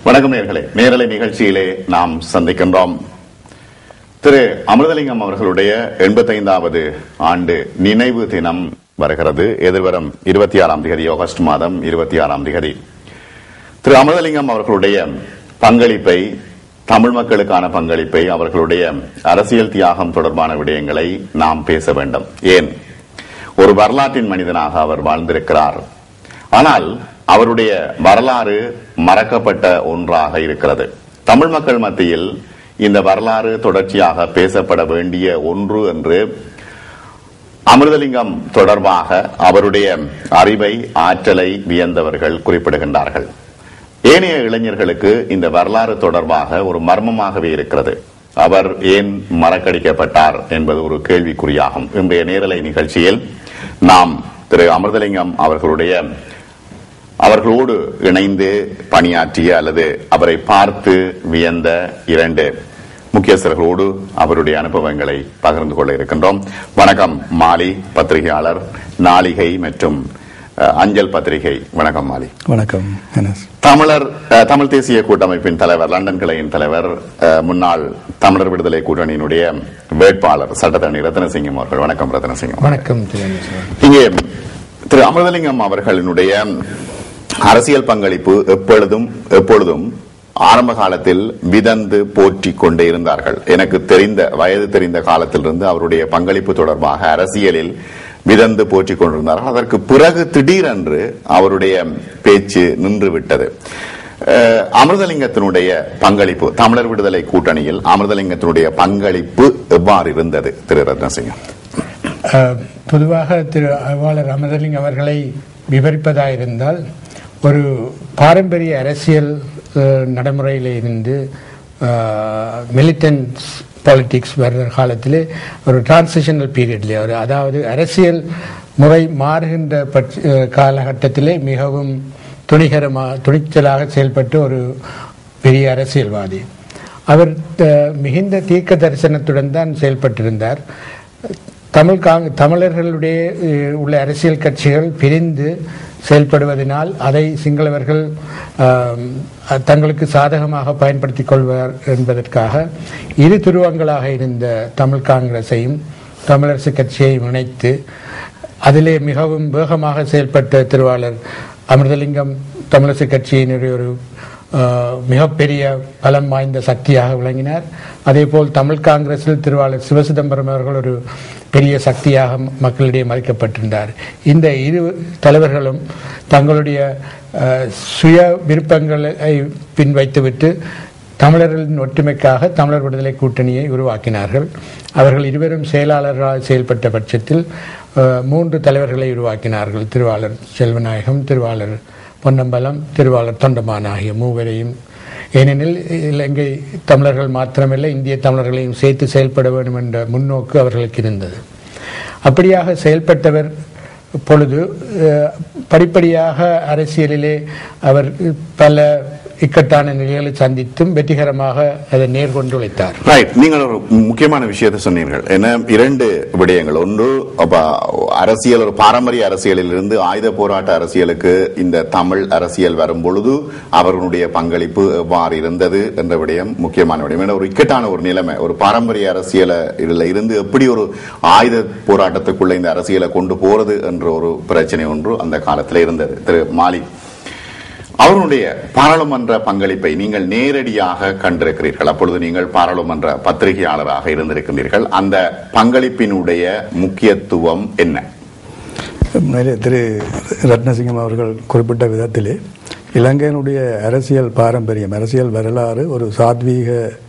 வணக்கம் நேர்களே நேரலை நிகழ்ச்சியிலே நாம் சந்திக்கின்றோம் திரு அமிர்தலிங்கம் அவர்களுடைய எண்பத்தைந்தாவது ஆண்டு நினைவு தினம் வருகிறது எதிர்வரும் இருபத்தி ஆறாம் தேதி ஆகஸ்ட் மாதம் இருபத்தி ஆறாம் தேதி திரு அமிர்தலிங்கம் அவர்களுடைய பங்களிப்பை தமிழ் மக்களுக்கான பங்களிப்பை அவர்களுடைய அரசியல் தியாகம் தொடர்பான விடயங்களை நாம் பேச வேண்டும் ஏன் ஒரு வரலாற்றின் மனிதனாக அவர் வாழ்ந்திருக்கிறார் ஆனால் அவருடைய வரலாறு மறக்கப்பட்ட ஒன்றாக இருக்கிறது தமிழ் மக்கள் மத்தியில் இந்த வரலாறு தொடர்ச்சியாக பேசப்பட வேண்டிய ஒன்று என்று அமிர்தலிங்கம் தொடர்பாக அவருடைய அறிவை ஆற்றலை வியந்தவர்கள் குறிப்பிடுகின்றார்கள் ஏனைய இளைஞர்களுக்கு இந்த வரலாறு தொடர்பாக ஒரு மர்மமாகவே இருக்கிறது அவர் ஏன் மறக்கடிக்கப்பட்டார் என்பது ஒரு கேள்விக்குறியாகும் இன்றைய நேரலை நிகழ்ச்சியில் நாம் திரு அமிர்தலிங்கம் அவர்களுடைய அவர்களோடு இணைந்து பணியாற்றிய அல்லது அவரை பார்த்து வியந்த இரண்டு முக்கியஸ்தர்களோடு அவருடைய அனுபவங்களை பகிர்ந்து கொள்ள இருக்கின்றோம் வணக்கம் மாலி பத்திரிகையாளர் நாளிகை மற்றும் அஹ், அஞ்சல் பத்திரிகை வணக்கம் மாலி வணக்கம் என்எஸ் தமிழர் அஹ், தமிழ் தேசிய கூட்டமைப்பின் தலைவர் லண்டன் கிளையின் தலைவர் அஹ், முன்னாள் தமிழர் விடுதலை கூட்டணியினுடைய வேட்பாளர் சட்டத்தரணி ரத்னசிங்கம் அவர்கள் வணக்கம் ரத்னசிங்கம் வணக்கம் திரு இங்கே திரு அமிர்தலிங்கம் அவர்களினுடைய அரசியல் பங்களிப்பு எப்பொழுதும் எப்பொழுதும் ஆரம்ப காலத்தில் விதந்து போற்றி கொண்டே இருந்தார்கள் எனக்கு தெரிந்த வயது தெரிந்த காலத்திலிருந்து அவருடைய பங்களிப்பு தொடர்பாக அரசியலில் விதந்து போற்றிக் கொண்டிருந்தார்கள் அதற்கு பிறகு திடீரென்று அவருடைய பேச்சு நின்று விட்டது அஹ், அமிர்தலிங்கத்தினுடைய பங்களிப்பு தமிழர் விடுதலை கூட்டணியில் அமிர்தலிங்கத்தினுடைய பங்களிப்பு எவ்வாறு இருந்தது திரு ரத்னசிங்கம் அஹ், பொதுவாக திரு ஆய்வாளர் அமர்தலிங் அவர்களை விவரிப்பதாயிருந்தால் ஒரு பாரம்பரிய அரசியல் அஹ், நடைமுறையில் இருந்து மிலிட்டன்ஸ் பாலிடிக்ஸ் வர்ற காலத்திலே ஒரு டிரான்சிஷனல் பீரியட்லேயே ஒரு அதாவது அரசியல் முறை மாறுகின்ற பட்ச அஹ், காலகட்டத்திலே மிகவும் துணிகரமாக துணிச்சலாக செயல்பட்டு ஒரு பெரிய அரசியல்வாதி அவர் அஹ், மிகுந்த தீர்க்க தரிசனத்துடன் தான் செயல்பட்டிருந்தார் தமிழ் காங் தமிழர்களுடைய அஹ், உள்ள அரசியல் கட்சிகள் பிரிந்து செயல்படுவதனால் அதை சிங்களவர்கள் ஆம், அஹ், தங்களுக்கு சாதகமாக பயன்படுத்திக் கொள்வார் என்பதற்காக இரு துருவங்களாக இருந்த தமிழ் காங்கிரஸையும் தமிழரசு கட்சியையும் இணைத்து அதிலே மிகவும் வேகமாக செயல்பட்ட திருவாளர் அமிர்தலிங்கம் தமிழரசு கட்சியினுடைய ஒரு ஆஹ், மிகப்பெரிய பலம் வாய்ந்த சக்தியாக விளங்கினார் அதேபோல் தமிழ் காங்கிரஸில் திருவாளர் சிவசிதம்பரம் அவர்கள் ஒரு பெரிய சக்தியாக மக்களிடையே மதிக்கப்பட்டிருந்தார் இந்த இரு தலைவர்களும் தங்களுடைய ஆஹ், சுய விருப்பங்களை பின் வைத்துவிட்டு தமிழர்களின் ஒற்றுமைக்காக தமிழர் விடுதலை கூட்டணியை உருவாக்கினார்கள் அவர்கள் இருவரும் செயலாளர்களாக செயல்பட்ட பட்சத்தில் அஹ், மூன்று தலைவர்களை உருவாக்கினார்கள் திருவாளர் செல்வநாயகம் திருவாளர் பொன்னம்பலம் திருவாளர் தொண்டமான் ஆகிய மூவரையும் ஏனெனில் இலங்கை தமிழர்கள் மாத்திரமல்ல இந்திய தமிழர்களையும் சேர்த்து செயல்பட வேண்டும் என்ற முன்னோக்கு அவர்களுக்கு இருந்தது அப்படியாக செயல்பட்டவர் பொழுது அஹ், படிப்படியாக அரசியலிலே அவர் பல இக்கட்டான நிலைகளை சந்தித்தும் வெற்றிகரமாக அதை நேர்கொண்டு உழைத்தார் ரைட் நீங்கள் ஒரு முக்கியமான விஷயத்தை சொன்னீர்கள் என்ன இரண்டு விடயங்கள் ஒன்று அப்ப அரசியல் ஒரு பாரம்பரிய அரசியலில் இருந்து ஆயுத போராட்ட அரசியலுக்கு இந்த தமிழ் அரசியல் வரும் பொழுது அவர்களுடைய பங்களிப்பு எவ்வாறு இருந்தது என்ற விடயம் முக்கியமான விடயம் ஏன்னா ஒரு இக்கட்டான ஒரு நிலைமை ஒரு பாரம்பரிய அரசியல இதுல இருந்து எப்படி ஒரு ஆயுத போராட்டத்துக்குள்ள இந்த அரசியலை கொண்டு போறது என்ற ஒரு பிரச்சனை ஒன்று அந்த காலத்தில் இருந்தது திரு மாலி அவர்களுடைய பாராளுமன்ற பங்களிப்பை நீங்கள் நேரடியாக கண்டிருக்கிறீர்கள் அப்பொழுது நீங்கள் பாராளுமன்ற பத்திரிகையாளராக இருந்திருக்கின்றீர்கள் அந்த பங்களிப்பினுடைய முக்கியத்துவம் என்ன உண்மையிலே திரு ரத்னசிங்கம் அவர்கள் குறிப்பிட்ட விதத்திலே இலங்கையினுடைய அரசியல் பாரம்பரியம் அரசியல் வரலாறு ஒரு சாத்வீக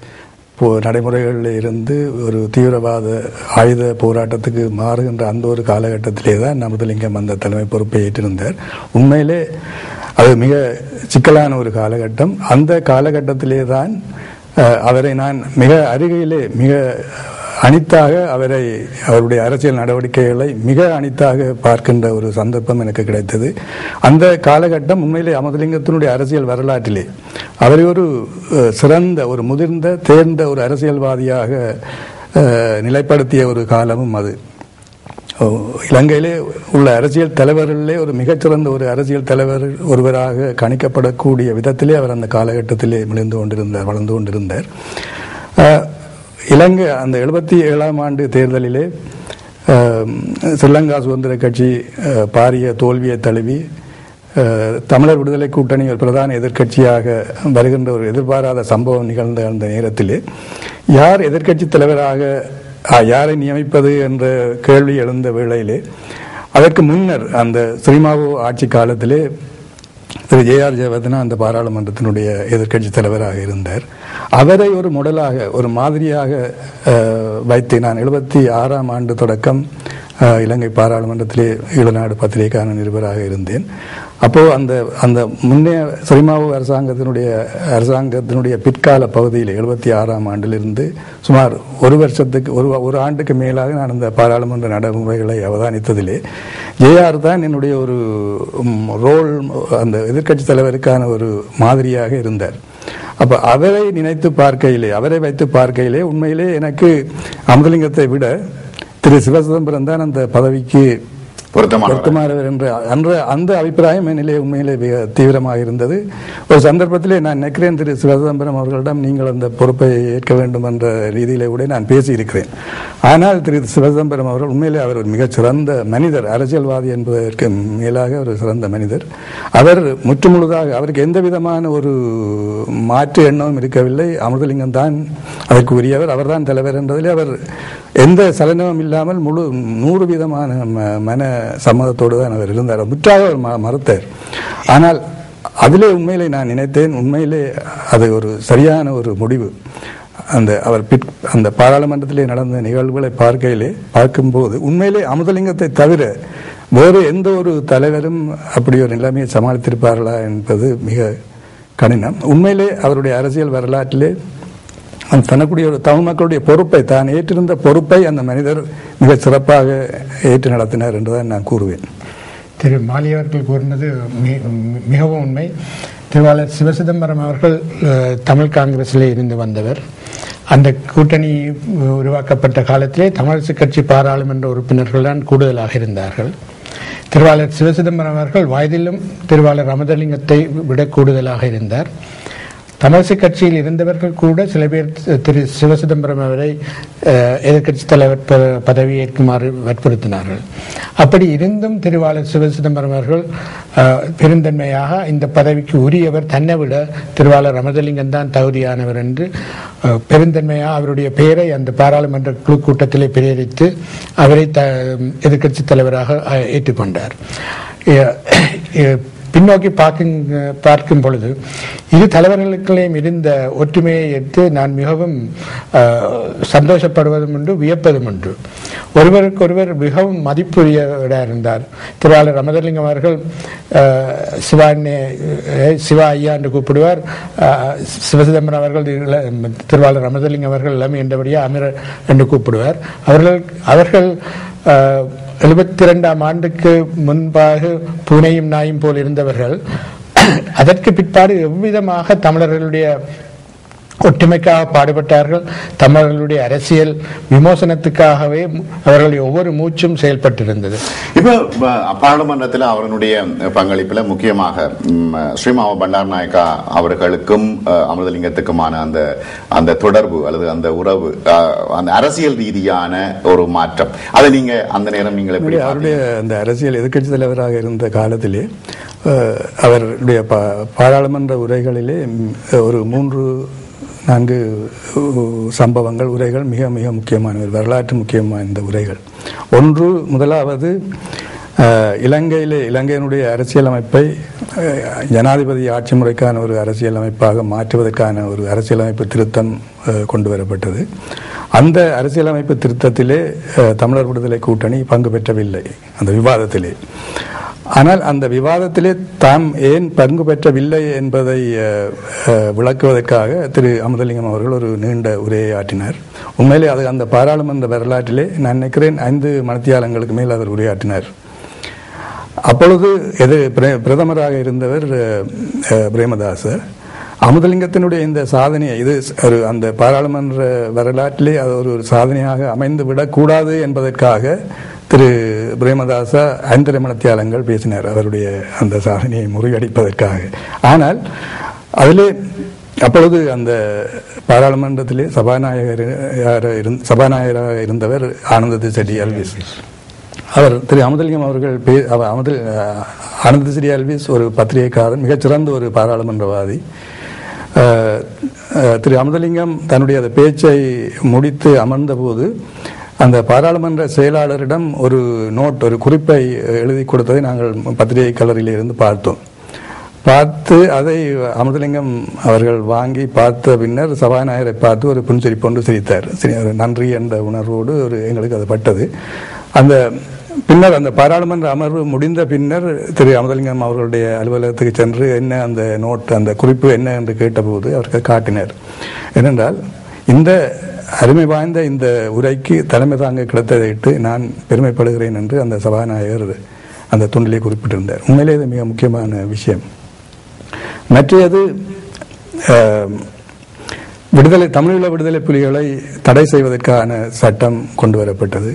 போ நடைமுறைகளில் இருந்து ஒரு தீவிரவாத ஆயுத போராட்டத்துக்கு மாறுகின்ற அந்த ஒரு காலகட்டத்திலே தான் நமதுலிங்கம் அந்த தலைமை பொறுப்பை ஏற்றிருந்தார் உண்மையிலே அது மிக சிக்கலான ஒரு காலகட்டம் அந்த காலகட்டத்திலே தான் அஹ், அவரை நான் மிக அருகிலே மிக அனித்தாக அவரை அவருடைய அரசியல் நடவடிக்கைகளை மிக அனித்தாக பார்க்கின்ற ஒரு சந்தர்ப்பம் எனக்கு கிடைத்தது அந்த காலகட்டம் உண்மையிலே அமதலிங்கத்தினுடைய அரசியல் வரலாற்றிலே அவரை ஒரு அஹ், சிறந்த ஒரு முதிர்ந்த தேர்ந்த ஒரு அரசியல்வாதியாக அஹ், நிலைப்படுத்திய ஒரு காலமும் அது இலங்கையிலே உள்ள அரசியல் தலைவர்களிலே ஒரு மிகச்சிறந்த ஒரு அரசியல் தலைவர் ஒருவராக கணிக்கப்படக்கூடிய விதத்திலே அவர் அந்த காலகட்டத்திலே மிளிர்ந்து கொண்டிருந்தார் வளர்ந்து கொண்டிருந்தார் அஹ், இலங்கை அந்த எழுபத்தி ஏழாம் ஆண்டு தேர்தலிலே அஹ், ஸ்ரீலங்கா சுதந்திர கட்சி அஹ், பாரிய தோல்வியை தழுவி அஹ், தமிழர் விடுதலை கூட்டணி ஒரு பிரதான எதிர்க்கட்சியாக வருகின்ற ஒரு எதிர்பாராத சம்பவம் நிகழ்ந்த அந்த நேரத்திலே யார் எதிர்க்கட்சி தலைவராக அஹ், யாரை நியமிப்பது என்ற கேள்வி எழுந்த வேளையிலே அதற்கு முன்னர் அந்த ஸ்ரீமாவு ஆட்சி காலத்திலே திரு ஜே ஆர் ஜெயவர்தனா அந்த பாராளுமன்றத்தினுடைய எதிர்க்கட்சி தலைவராக இருந்தார் அவரை ஒரு முடலாக ஒரு மாதிரியாக அஹ், வைத்து நான் எழுபத்தி ஆறாம் ஆண்டு தொடக்கம் அஹ், இலங்கை பாராளுமன்றத்திலே ஈழநாடு பத்திரிகைக்கான நிருபராக இருந்தேன் அப்போ அந்த அந்த முன்னைய சரிமாவு அரசாங்கத்தினுடைய அரசாங்கத்தினுடைய பிற்கால பகுதியில் எழுபத்தி ஆறாம் ஆண்டிலிருந்து சுமார் ஒரு வருஷத்துக்கு ஒரு ஒரு ஆண்டுக்கு மேலாக நான் அந்த பாராளுமன்ற நடைமுறைகளை அவதானித்ததிலே ஜேஆர் தான் என்னுடைய ஒரு ம், ரோல் அந்த எதிர்க்கட்சி தலைவருக்கான ஒரு மாதிரியாக இருந்தார் அப்ப அவரை நினைத்து பார்க்கையிலே அவரை வைத்து பார்க்கையிலே உண்மையிலே எனக்கு அமுதலிங்கத்தை விட திரு சிவசிதம்பரம் தான் அந்த பதவிக்கு பொருத்தமான பொருத்தமானவர் என்ற அன்ற அந்த அபிப்பிராயம் என்னிலே உண்மையிலே மிக தீவிரமாக இருந்தது ஒரு சந்தர்ப்பத்திலே நான் நினைக்கிறேன் திரு சிவசிதம்பரம் அவர்களிடம் நீங்கள் அந்த பொறுப்பை ஏற்க வேண்டும் என்ற ரீதியிலே கூட நான் பேசியிருக்கிறேன் ஆனால் திரு சிவசிதம்பரம் அவர்கள் உண்மையிலே அவர் ஒரு மிகச் சிறந்த மனிதர் அரசியல்வாதி என்பதற்கு மேலாக ஒரு சிறந்த மனிதர் அவர் முற்றுமுழுதாக அவருக்கு எந்த விதமான ஒரு மாற்று எண்ணமும் இருக்கவில்லை அமிர்தலிங்கம் தான் அதற்கு உரியவர் அவர்தான் தலைவர் என்பதிலே அவர் எந்த சலனமும் இல்லாமல் முழு நூறு விதமான ம- மன சம்மதத்தோடு தான் அவர் இருந்தார் முற்றாக அவர் ம- மறுத்தார் ஆனால் அதிலே உண்மையிலே நான் நினைத்தேன் உண்மையிலே அது ஒரு சரியான ஒரு முடிவு அந்த அவர் பிற் அந்த பாராளுமன்றத்திலே நடந்த நிகழ்வுகளை பார்க்கையிலே பார்க்கும்போது உண்மையிலே அமுதலிங்கத்தை தவிர வேறு எந்த ஒரு தலைவரும் அப்படி ஒரு நிலைமையை சமாளித்திருப்பார்களா என்பது மிக கடினம் உண்மையிலே அவருடைய அரசியல் வரலாற்றிலே அந்த தனக்குடைய ஒரு தமிழ் மக்களுடைய பொறுப்பை தான் ஏற்றிருந்த பொறுப்பை அந்த மனிதர் மிக சிறப்பாக ஏற்று நடத்தினார் என்றுதான் நான் கூறுவேன் திரு மாலி அவர்கள் கூறினது மி- மி- மிகவும் உண்மை திருவாளர் சிவசிதம்பரம் அவர்கள் அஹ், தமிழ் காங்கிரஸிலே இருந்து வந்தவர் அந்த கூட்டணி அஹ், உருவாக்கப்பட்ட காலத்திலே தமிழரசு கட்சி பாராளுமன்ற உறுப்பினர்கள் தான் கூடுதலாக இருந்தார்கள் திருவாளர் சிவசிதம்பரம் அவர்கள் வயதிலும் திருவாளர் அமதலிங்கத்தை விட கூடுதலாக இருந்தார் தமிழரசு கட்சியில் இருந்தவர்கள் கூட சில பேர் திரு சிவசிதம்பரம் அவரை அஹ், எதிர்க்கட்சித் தலைவர் ப- பதவி ஏற்குமாறு வற்புறுத்தினார்கள் அப்படி இருந்தும் திருவாளர் சிவசிதம்பரம் அவர்கள் அஹ், பெருந்தன்மையாக இந்த பதவிக்கு உரியவர் தன்னை விட திருவாளர் அமதலிங்கம் தான் தகுதியானவர் என்று அஹ், பெருந்தன்மையாக அவருடைய பெயரை அந்த பாராளுமன்ற குழு கூட்டத்திலே பிரேரித்து அவரை த எதிர்க்கட்சித் தலைவராக அஹ், ஏற்றுக்கொண்டார் எ- எ- பின்னோக்கி பார்க்கும் பார்க்கும் பொழுது இரு தலைவர்களுக்குள்ளேயும் இருந்த ஒற்றுமையை எடுத்து நான் மிகவும் அஹ், சந்தோஷப்படுவதும் உண்டு வியப்பதும் உண்டு ஒருவருக்கொருவர் மிகவும் மதிப்புரியவராக இருந்தார் திருவாளர் ரமதலிங்கம் அவர்கள் அஹ், சிவா அண்ணே- அஹ், சிவா ஐயா என்று கூப்பிடுவார் அஹ், சிவசிதம்பரம் அவர்கள் இள- திருவாளர் ரமதலிங்கம் அவர்கள் இளமை என்றபடியா அமர என்று கூப்பிடுவார் அவர்கள் அவர்கள் எழுபத்தி ரெண்டாம் ஆண்டுக்கு முன்பாக பூனையும் நாயும் போல் இருந்தவர்கள் அதற்கு பிற்பாடு எவ்விதமாக தமிழர்களுடைய ஒற்றுமைக்காக பாடுபட்டார்கள் தமிழர்களுடைய அரசியல் விமோசனத்துக்காகவே அவர்களுடைய ஒவ்வொரு மூச்சும் செயல்பட்டிருந்தது இப்ப ப- பாராளுமன்றத்தில் அவருடைய பங்களிப்புல முக்கியமாக ம், ஸ்ரீமாவ பண்டார் நாயக்கா அவர்களுக்கும் அஹ், அமிர்தலிங்கத்துக்குமான அந்த அந்த தொடர்பு அல்லது அந்த உறவு அஹ், அந்த அரசியல் ரீதியான ஒரு மாற்றம் அதை நீங்க அந்த நேரம் நீங்கள் எப்படி உண்மையிலே அவருடைய அந்த அரசியல் எதிர்க்கட்சி தலைவராக இருந்த காலத்திலே அஹ், அவருடைய பா- பாராளுமன்ற உரைகளிலே ம், ஒரு மூன்று நான்கு உ- சம்பவங்கள் உரைகள் மிக மிக முக்கியமானவை வரலாற்று முக்கியமான இந்த உரைகள் ஒன்று முதலாவது அஹ், இலங்கையிலே இலங்கையினுடைய அரசியலமைப்பை அஹ், ஜனாதிபதி ஆட்சி முறைக்கான ஒரு அரசியலமைப்பாக மாற்றுவதற்கான ஒரு அரசியலமைப்பு திருத்தம் அஹ், கொண்டு வரப்பட்டது அந்த அரசியலமைப்பு திருத்தத்திலே அஹ், தமிழர் விடுதலை கூட்டணி பங்கு பெற்றவில்லை அந்த விவாதத்திலே ஆனால் அந்த விவாதத்திலே தாம் ஏன் பங்கு பெற்றவில்லை என்பதை அஹ், அஹ், விளக்குவதற்காக திரு அமுதலிங்கம் அவர்கள் ஒரு நீண்ட உரையை ஆற்றினார் உண்மையிலே அது அந்த பாராளுமன்ற வரலாற்றிலே நான் நினைக்கிறேன் ஐந்து மனத்தியாலங்களுக்கு மேல் அவர் உரையாற்றினார் அப்பொழுது எது பிர- பிரதமராக இருந்தவர் அஹ், அஹ், பிரேமதாசர் அமுதலிங்கத்தினுடைய இந்த சாதனையை இது ஒரு அந்த பாராளுமன்ற வரலாற்றிலே அது ஒரு ஒரு சாதனையாக அமைந்து விடக்கூடாது என்பதற்காக திரு பிரேமதாசா ஐந்தரை மணத்தியாலங்கள் பேசினார் அவருடைய அந்த சாதனையை முறியடிப்பதற்காக ஆனால் அதிலே அப்பொழுது அந்த பாராளுமன்றத்திலே சபாநாயகர் இருந்த சபாநாயகராக இருந்தவர் ஆனந்த செடி அல்விஸ் அவர் திரு அமுதலிங்கம் அவர்கள் பே அவர் அமுதல் ஆனந்த ஸ்ரீ அல்விஸ் ஒரு பத்திரிகைக்காரன் மிகச்சிறந்த ஒரு பாராளுமன்றவாதி அஹ், அஹ், திரு அமுதலிங்கம் தன்னுடைய அந்த பேச்சை முடித்து அமர்ந்தபோது அந்த பாராளுமன்ற செயலாளரிடம் ஒரு நோட் ஒரு குறிப்பை எழுதி கொடுத்ததை நாங்கள் பத்திரிகை கலரில் இருந்து பார்த்தோம் பார்த்து அதை அமுதலிங்கம் அவர்கள் வாங்கி பார்த்த பின்னர் சபாநாயகரை பார்த்து ஒரு புன்சிரிப்பொண்டு சிரித்தார் சரி, ஒரு நன்றி என்ற உணர்வோடு ஒரு எங்களுக்கு அது பட்டது அந்த பின்னர் அந்த பாராளுமன்ற அமர்வு முடிந்த பின்னர் திரு அமுதலிங்கம் அவர்களுடைய அலுவலகத்துக்கு சென்று என்ன அந்த நோட் அந்த குறிப்பு என்ன என்று கேட்டபோது அவர்கள் காட்டினார் ஏனென்றால் இந்த அருமை வாய்ந்த இந்த உரைக்கு தலைமை தாங்க கிடைத்ததையிட்டு நான் பெருமைப்படுகிறேன் என்று அந்த சபாநாயகர் அந்த துண்டிலே குறிப்பிட்டிருந்தார் உண்மையிலே இது மிக முக்கியமான விஷயம் மற்றது அஹ், விடுதலை தமிழீழ விடுதலை புலிகளை தடை செய்வதற்கான சட்டம் கொண்டு வரப்பட்டது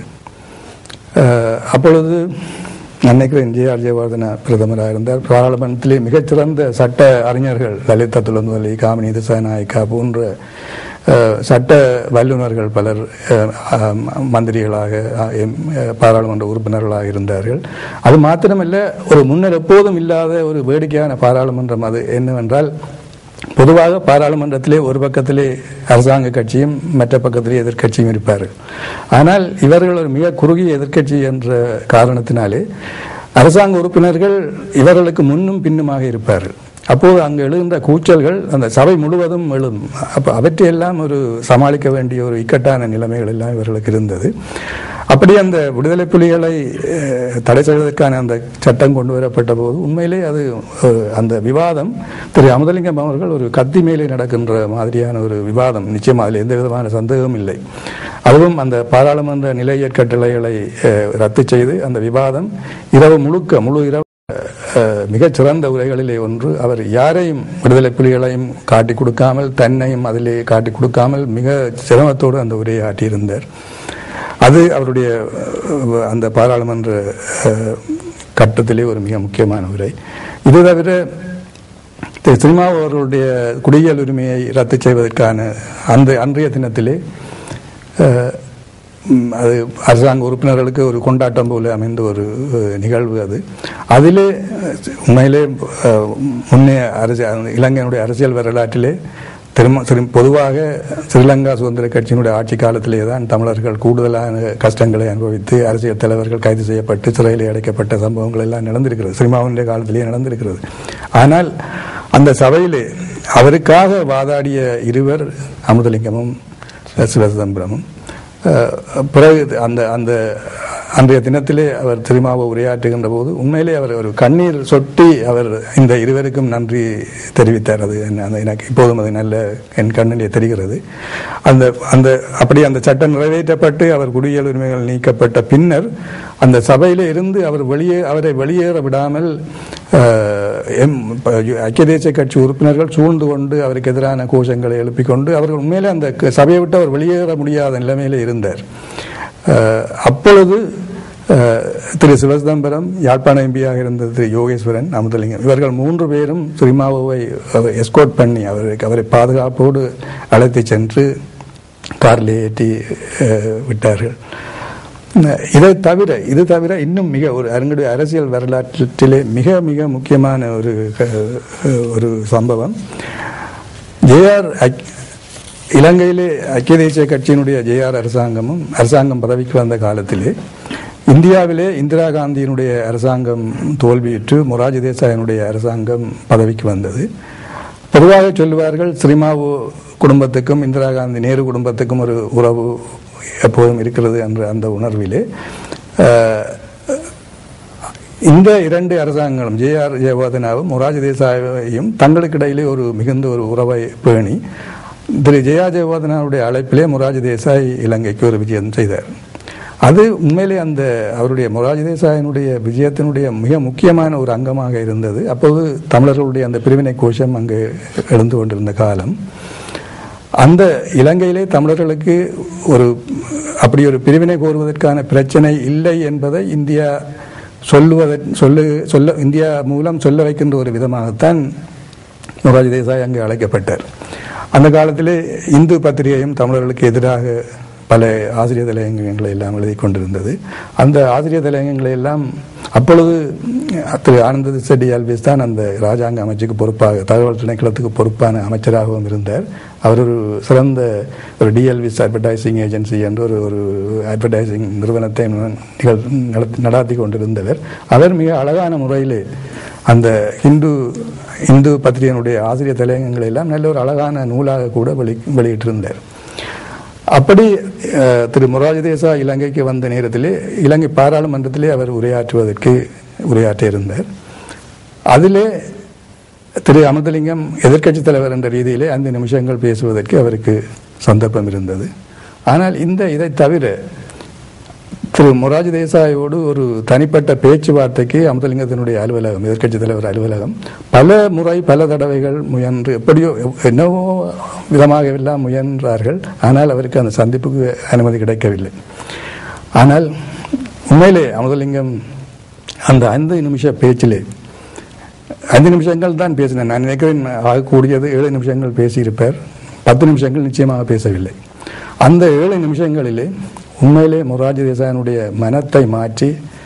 அஹ், அப்பொழுது நான் நினைக்கிறேன் ஜே ஆர் ஜெயவர்தன பிரதமராக இருந்தார் பாராளுமன்றத்திலே மிகச்சிறந்த சட்ட அறிஞர்கள் லலிதா துலந்துவலி காமினி திசாநாயக்கா போன்ற அஹ், சட்ட வல்லுநர்கள் பலர் அஹ், அஹ், மந்திரிகளாக அஹ், எம், அஹ், பாராளுமன்ற உறுப்பினர்களாக இருந்தார்கள் அது மாத்திரமல்ல ஒரு முன்னர் எப்போதும் இல்லாத ஒரு வேடிக்கையான பாராளுமன்றம் அது என்னவென்றால் பொதுவாக பாராளுமன்றத்திலே ஒரு பக்கத்திலே அரசாங்க கட்சியும் மற்ற பக்கத்திலே எதிர்க்கட்சியும் இருப்பார்கள் ஆனால் இவர்கள் ஒரு மிக குறுகிய எதிர்க்கட்சி என்ற காரணத்தினாலே அரசாங்க உறுப்பினர்கள் இவர்களுக்கு முன்னும் பின்னுமாக இருப்பார்கள் அப்போது அங்கு எழுகின்ற கூச்சல்கள் அந்த சபை முழுவதும் எழும் அப்போ அவற்றையெல்லாம் ஒரு சமாளிக்க வேண்டிய ஒரு இக்கட்டான நிலைமைகள் எல்லாம் இவர்களுக்கு இருந்தது அப்படி அந்த விடுதலை புலிகளை அஹ், தடை செய்வதற்கான அந்த சட்டம் கொண்டு வரப்பட்ட போது உண்மையிலே அது அஹ், அந்த விவாதம் திரு அமுதலிங்கம் அவர்கள் ஒரு கத்தி மேலே நடக்கின்ற மாதிரியான ஒரு விவாதம் நிச்சயம் அதில் எந்த விதமான சந்தேகமும் இல்லை அதுவும் அந்த பாராளுமன்ற நிலையற் கட்டளைகளை அஹ், ரத்து செய்து அந்த விவாதம் இரவு முழுக்க முழு இரவு அஹ், மிகச் சிறந்த உரைகளிலே ஒன்று அவர் யாரையும் விடுதலை புலிகளையும் காட்டி கொடுக்காமல் தன்னையும் அதிலே காட்டி கொடுக்காமல் மிக சிரமத்தோடு அந்த உரையை ஆற்றியிருந்தார் அது அவருடைய அஹ், அந்த பாராளுமன்ற அஹ், கட்டத்திலே ஒரு மிக முக்கியமான உரை இது தவிர திரு சினிமாவு அவர்களுடைய குடியியல் உரிமையை ரத்து செய்வதற்கான அந்த அன்றைய தினத்திலே அஹ், ம், அது அரசாங்க உறுப்பினர்களுக்கு ஒரு கொண்டாட்டம் போல அமைந்த ஒரு அஹ், நிகழ்வு அது அதிலே அஹ், உண்மையிலே அஹ், முன்னே அரசியல் இலங்கையினுடைய அரசியல் வரலாற்றிலே திரும்ப திரும் பொதுவாக ஸ்ரீலங்கா சுதந்திர கட்சியினுடைய ஆட்சி காலத்திலே தான் தமிழர்கள் கூடுதலான கஷ்டங்களை அனுபவித்து அரசியல் தலைவர்கள் கைது செய்யப்பட்டு சிறையில் அடைக்கப்பட்ட சம்பவங்கள் எல்லாம் நடந்திருக்கிறது சினிமாவுடைய காலத்திலேயே நடந்திருக்கிறது ஆனால் அந்த சபையிலே அவருக்காக வாதாடிய இருவர் அமுதலிங்கமும் சிவசிதம்பரமும் அஹ், பிறகு அந்த அந்த அன்றைய தினத்திலே அவர் திருமாவை உரையாற்றுகின்ற போது உண்மையிலே அவர் ஒரு கண்ணீர் சொட்டி அவர் இந்த இருவருக்கும் நன்றி தெரிவித்தார் அது என்ன- அந்த எனக்கு இப்போதும் அது நல்ல என் கண்ணிலே தெரிகிறது அந்த அந்த அப்படி அந்த சட்டம் நிறைவேற்றப்பட்டு அவர் குடியியல் உரிமைகள் நீக்கப்பட்ட பின்னர் அந்த சபையிலே இருந்து அவர் வெளியே அவரை வெளியேற விடாமல் அஹ், எம் ப- ஐக்கிய தேசிய கட்சி உறுப்பினர்கள் சூழ்ந்து கொண்டு அவருக்கு எதிரான கோஷங்களை எழுப்பிக் கொண்டு அவர்கள் உண்மையிலே அந்த க- சபையை விட்டு அவர் வெளியேற முடியாத நிலைமையிலே இருந்தார் அஹ், அப்பொழுது அஹ், திரு சிவசிதம்பரம் யாழ்ப்பாண எம்பியாக இருந்த திரு யோகேஸ்வரன் அமுதலிங்கம் இவர்கள் மூன்று பேரும் சிரிமாவை எஸ்கோட் பண்ணி அவருக்கு அவரை பாதுகாப்போடு அழைத்து சென்று காரில் ஏற்றி அஹ், விட்டார்கள் அஹ், இதை தவிர இது தவிர இன்னும் மிக ஒரு அரங்குடைய அரசியல் வரலாற்றிலே மிக மிக முக்கியமான ஒரு அஹ், ஒரு சம்பவம் ஜேஆர் இலங்கையிலே ஐக்கிய தேசிய கட்சியினுடைய ஜேஆர் அரசாங்கமும் அரசாங்கம் பதவிக்கு வந்த காலத்திலே இந்தியாவிலே இந்திரா காந்தியினுடைய அரசாங்கம் தோல்வியுற்று மொராஜி தேசாயினுடைய அரசாங்கம் பதவிக்கு வந்தது பொதுவாக சொல்லுவார்கள் ஸ்ரீமாவு குடும்பத்துக்கும் இந்திரா காந்தி நேரு குடும்பத்துக்கும் ஒரு உறவு எப்போதும் இருக்கிறது என்ற அந்த உணர்விலே அஹ், இந்த இரண்டு அரசாங்கங்களும் ஜே ஆர் ஜெயவர்தனாவும் மொராஜி தேசாயையும் தங்களுக்கு இடையிலே ஒரு மிகுந்த ஒரு உறவை பேணி திரு ஜெயா ஜெயவர்தனாவுடைய அழைப்பிலே மொராஜி தேசாய் இலங்கைக்கு ஒரு விஜயம் செய்தார் அது உண்மையிலே அந்த அவருடைய மொராஜி தேசாயினுடைய விஜயத்தினுடைய மிக முக்கியமான ஒரு அங்கமாக இருந்தது அப்போது தமிழர்களுடைய அந்த பிரிவினை கோஷம் அங்கு எழுந்து கொண்டிருந்த காலம் அந்த இலங்கையிலே தமிழர்களுக்கு ஒரு அப்படி ஒரு பிரிவினை கோருவதற்கான பிரச்சனை இல்லை என்பதை இந்தியா சொல்லுவதற் சொல்லு சொல்ல இந்தியா மூலம் சொல்ல வைக்கின்ற ஒரு விதமாகத்தான் மொராஜி தேசாய் அங்கு அழைக்கப்பட்டார் அந்த காலத்திலே இந்து பத்திரிகையும் தமிழர்களுக்கு எதிராக பல ஆசிரியர் தலையங்கங்களை எல்லாம் எழுதி கொண்டிருந்தது அந்த ஆசிரியர் தலையங்கங்களை எல்லாம் அப்பொழுது திரு ஆனந்த செட்டி ஆல்வேஸ் தான் அந்த ராஜாங்க அமைச்சுக்கு பொறுப்பாக தகவல் திணைக்களத்துக்கு பொறுப்பான அமைச்சராகவும் இருந்தார் அவர் ஒரு சிறந்த ஒரு டிஎல்விஸ் அட்வர்டைசிங் ஏஜென்சி என்ற ஒரு ஒரு அட்வர்டைசிங் நிறுவனத்தை நிகழ் நடத்தி- நடாத்தி கொண்டிருந்தவர் அவர் மிக அழகான முறையிலே அந்த இந்து இந்து பத்திரிகையினுடைய ஆசிரியர் தலையங்கங்களை எல்லாம் நல்ல ஒரு அழகான நூலாக கூட வெளி வெளியிட்டிருந்தார் அப்படி அஹ், திரு மொராஜி தேசா இலங்கைக்கு வந்த நேரத்திலே இலங்கை பாராளுமன்றத்திலே அவர் உரையாற்றுவதற்கு உரையாற்றியிருந்தார் அதிலே திரு அமிர்தலிங்கம் எதிர்க்கட்சித் தலைவர் என்ற ரீதியிலே ஐந்து நிமிஷங்கள் பேசுவதற்கு அவருக்கு சந்தர்ப்பம் இருந்தது ஆனால் இந்த இதை தவிர திரு மொராஜி தேசாயோடு ஒரு தனிப்பட்ட பேச்சுவார்த்தைக்கு அமுதலிங்கத்தினுடைய அலுவலகம் எதிர்க்கட்சித் தலைவர் அலுவலகம் பல முறை பல தடவைகள் முயன்று எப்படியோ என்னவோ விதமாக எல்லாம் முயன்றார்கள் ஆனால் அவருக்கு அந்த சந்திப்புக்கு அனுமதி கிடைக்கவில்லை ஆனால் உண்மையிலே அமுதலிங்கம் அந்த ஐந்து நிமிஷ பேச்சிலே ஐந்து நிமிஷங்கள் தான் பேசினேன் நான் நினைக்கிறேன் ஆகக்கூடியது ஏழு நிமிஷங்கள் பேசியிருப்பார் பத்து நிமிஷங்கள் நிச்சயமாக பேசவில்லை அந்த ஏழு நிமிஷங்களிலே உண்மையிலே மொராஜி தேசாயனுடைய மனத்தை மாற்றி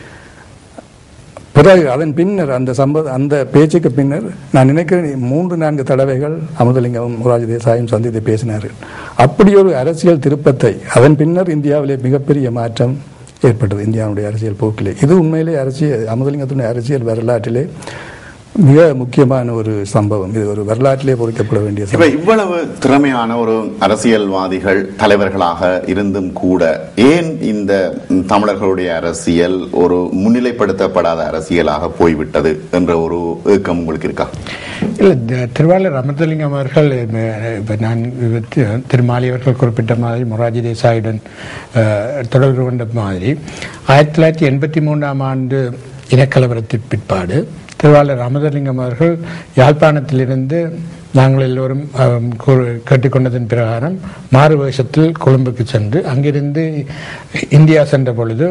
பிறகு அதன் பின்னர் அந்த சம்ப அந்த பேச்சுக்கு பின்னர் நான் நினைக்கிறேன் மூன்று நான்கு தடவைகள் அமுதலிங்கமும் மொராஜி தேசாயும் சந்தித்து பேசினார்கள் அப்படி ஒரு அரசியல் திருப்பத்தை அதன் பின்னர் இந்தியாவிலே மிகப்பெரிய மாற்றம் ஏற்பட்டது இந்தியாவுடைய அரசியல் போக்கிலே இது உண்மையிலே அரசியல் அமுதலிங்கத்தினுடைய அரசியல் வரலாற்றிலே மிக முக்கியமான ஒரு சம்பவம் இது ஒரு வரலாற்றிலே பொறிக்கப்பட வேண்டிய இப்ப சம்பவம் இவ்வளவு திறமையான ஒரு அரசியல்வாதிகள் தலைவர்களாக இருந்தும் கூட ஏன் இந்த ம், தமிழர்களுடைய அரசியல் ஒரு முன்னிலைப்படுத்தப்படாத அரசியலாக போய்விட்டது என்ற ஒரு ஏக்கம் உங்களுக்கு இருக்கா இல்ல த- திருவாளர் அமிர்தலிங்கம் அவர்கள் அஹ், இப்ப நான் தி- திருமாலி அவர்கள் குறிப்பிட்ட மாதிரி மொராஜி தேசாயுடன் அஹ், தொடர்பு கொண்ட மாதிரி ஆயிரத்தி தொள்ளாயிரத்தி எண்பத்தி மூன்றாம் ஆண்டு இனக்கலவரத்தின் பிற்பாடு திருவாளர் அமிர்தலிங்கம் அவர்கள் யாழ்ப்பாணத்திலிருந்து நாங்கள் எல்லோரும் அஹ், கூ- கேட்டுக்கொண்டதன் பிரகாரம் மாறு வேஷத்தில் கொழும்புக்கு சென்று அங்கிருந்து இந்தியா சென்ற பொழுது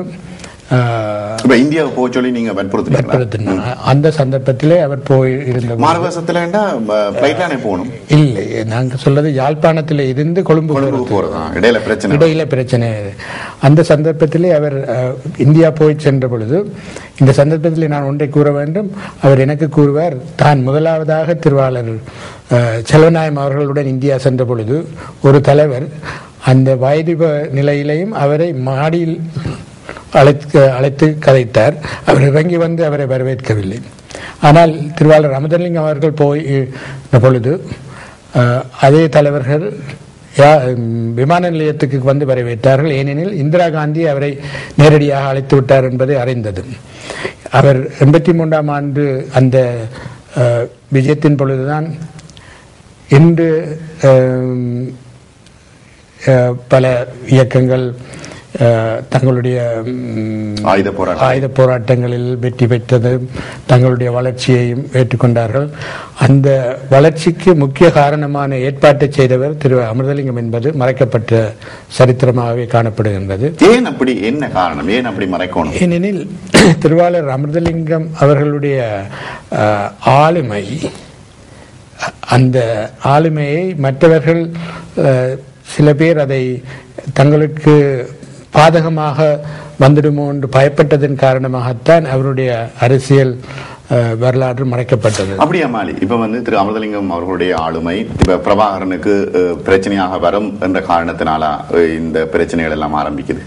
அஹ், இப்ப இந்தியாவை போக சொல்லி நீங்க வற்புறுத்துறீங்களா வற்புறுத்தினார். அந்த சந்தர்ப்பத்திலே அவர் போய் இருந்த பொழுது- மார்வசத்துல பிளைட்லானே போகணும் இல்லை நாங்க சொல்றது யாழ்ப்பாணத்தில் இருந்து கொழும்பு கொழும்பு போறது. போறதா இடையில பிரச்சனை இடையில பிரச்சனை அந்த சந்தர்ப்பத்திலே அவர் அஹ், இந்தியா போய் சென்ற பொழுது இந்த சந்தர்ப்பத்தில் நான் ஒன்றை கூற வேண்டும் அவர் எனக்கு கூறுவார் தான் முதலாவதாக திருவாளர் அஹ், செல்வநாயம் அவர்களுடன் இந்தியா சென்ற பொழுது ஒரு தலைவர் அந்த வயது நிலையிலையும் அவரை மாடியில் அழைத்து அழைத்து கதைத்தார் அவர் இறங்கி வந்து அவரை வரவேற்கவில்லை ஆனால் திருவாளர் அமுதலிங்கம் அவர்கள் போய் இருந்த பொழுது அஹ், அதே தலைவர்கள் யா- ம், விமான நிலையத்துக்கு வந்து வரவேற்றார்கள் ஏனெனில் இந்திரா காந்தி அவரை நேரடியாக அழைத்து விட்டார் என்பதை அறிந்தது அவர் எண்பத்தி மூன்றாம் ஆண்டு அந்த அஹ், விஜயத்தின் பொழுதுதான் இன்று அஹ், அஹ், பல இயக்கங்கள் அஹ், தங்களுடைய ம், ஆயுத போராட்டம் ஆயுத போராட்டங்களில் வெற்றி பெற்றது தங்களுடைய வளர்ச்சியையும் ஏற்றுக்கொண்டார்கள் அந்த வளர்ச்சிக்கு முக்கிய காரணமான ஏற்பாட்டை செய்தவர் திரு அமிர்தலிங்கம் என்பது மறைக்கப்பட்ட சரித்திரமாகவே காணப்படுகின்றது ஏன் அப்படி என்ன காரணம் ஏன் அப்படி மறைக்கணும் ஏனெனில் திருவாளர் அமிர்தலிங்கம் அவர்களுடைய அஹ், ஆளுமை அந்த ஆளுமையை மற்றவர்கள் அஹ், சில பேர் அதை தங்களுக்கு பாதகமாக வந்துடுமோ என்று பயப்பட்டதன் காரணமாகத்தான் அவருடைய அரசியல் அஹ், வரலாறு மறைக்கப்பட்டது அப்படியா மாலி இப்ப வந்து திரு அமிர்தலிங்கம் அவர்களுடைய ஆளுமை இப்ப பிரபாகரனுக்கு அஹ், பிரச்சனையாக வரும் என்ற காரணத்தினால அஹ், இந்த பிரச்சனைகள் எல்லாம் ஆரம்பிக்குது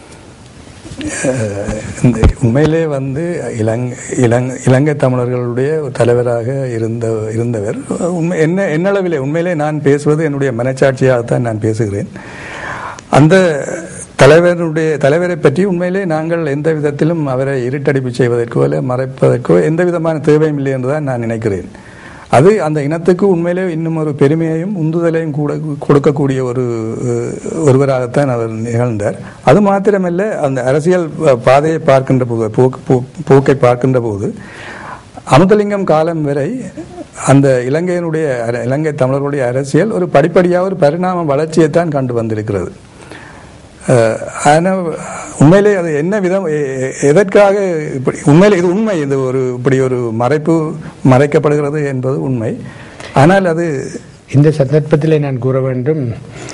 அஹ் இந்த உண்மையிலே வந்து இலங் இலங் இலங்கை தமிழர்களுடைய ஒரு தலைவராக இருந்த இருந்தவர் உண்மை என்ன என்னளவிலே உண்மையிலே நான் பேசுவது என்னுடைய மனச்சாட்சியாகத்தான் நான் பேசுகிறேன் அந்த தலைவருடைய தலைவரை பற்றி உண்மையிலே நாங்கள் எந்த விதத்திலும் அவரை இருட்டடிப்பு செய்வதற்கோ இல்லை மறைப்பதற்கோ எந்த விதமான தேவையும் இல்லை என்றுதான் நான் நினைக்கிறேன் அது அந்த இனத்துக்கு உண்மையிலே இன்னும் ஒரு பெருமையையும் உந்துதலையும் கூட கொடுக்கக்கூடிய ஒரு அஹ், ஒருவராகத்தான் அவர் நிகழ்ந்தார் அது மாத்திரமல்ல அந்த அரசியல் ப- பாதையை பார்க்கின்ற போது போக்கு போ- போக்கை பார்க்கின்ற போது அமுதலிங்கம் காலம் வரை அந்த இலங்கையினுடைய அர- இலங்கை தமிழர்களுடைய அரசியல் ஒரு படிப்படியாக ஒரு பரிணாம வளர்ச்சியைத்தான் கண்டு வந்திருக்கிறது அஹ், ஆனால் உண்மையிலே அது என்ன விதம் எ- எ- எதற்காக இப்படி உண்மையிலே இது உண்மை இது ஒரு இப்படி ஒரு மறைப்பு மறைக்கப்படுகிறது என்பது உண்மை ஆனால் அது இந்த சந்தர்ப்பத்திலே நான் கூற வேண்டும்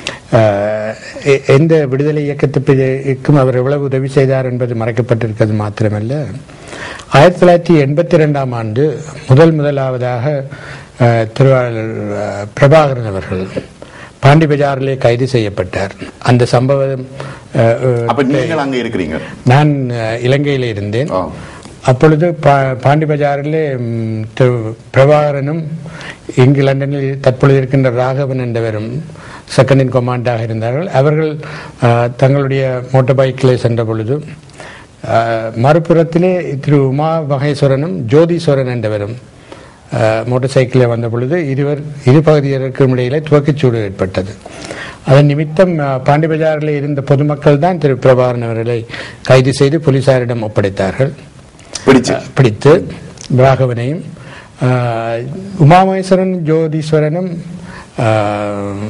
அஹ், எ- எந்த விடுதலை இயக்கத்துக்கும் அவர் எவ்வளவு உதவி செய்தார் என்பது மறைக்கப்பட்டிருக்கிறது மாத்திரமல்ல ஆயிரத்தி தொள்ளாயிரத்தி எண்பத்தி ரெண்டாம் ஆண்டு முதல் முதலாவதாக அஹ், திருவாளர் அஹ், பிரபாகரன் அவர்கள் பாண்டி பஜாரிலே கைது செய்யப்பட்டார் அந்த சம்பவம் அஹ், அஹ், அப்ப நீங்கள் அங்க இருக்கிறீங்க நான் அஹ், இலங்கையில் இருந்தேன் ஆ. அப்பொழுது பா- பாண்டி பஜாரிலே ம், திரு பிரபாகரனும் இங்கு லண்டனில் தற்பொழுது இருக்கின்ற ராகவன் என்பவரும் செகண்ட் இன் கொமாண்டாக இருந்தார்கள் அவர்கள் ஆ, தங்களுடைய மோட்டார் பைக்கில் சென்ற பொழுது ஆ, மறுபுறத்திலே திரு உமா மகேஸ்வரனும் ஜோதீஸ்வரன் என்பவரும் ஆ, மோட்டார் சைக்கிளில் வந்த பொழுது இருவர் இரு பகுதியினருக்கும் இடையிலே துவக்கிச்சூடு ஏற்பட்டது அதன் நிமித்தம் ஆ, பாண்டி பஜாரில் இருந்த பொதுமக்கள் தான் திரு பிரபாகரன் அவர்களை கைது செய்து போலீசாரிடம் ஒப்படைத்தார்கள் பிடிச்சு பிடித்து ராகவனையும் ஆஹ், உமாமகேஸ்வரன் ஜோதீஸ்வரனும் ஆஹ்,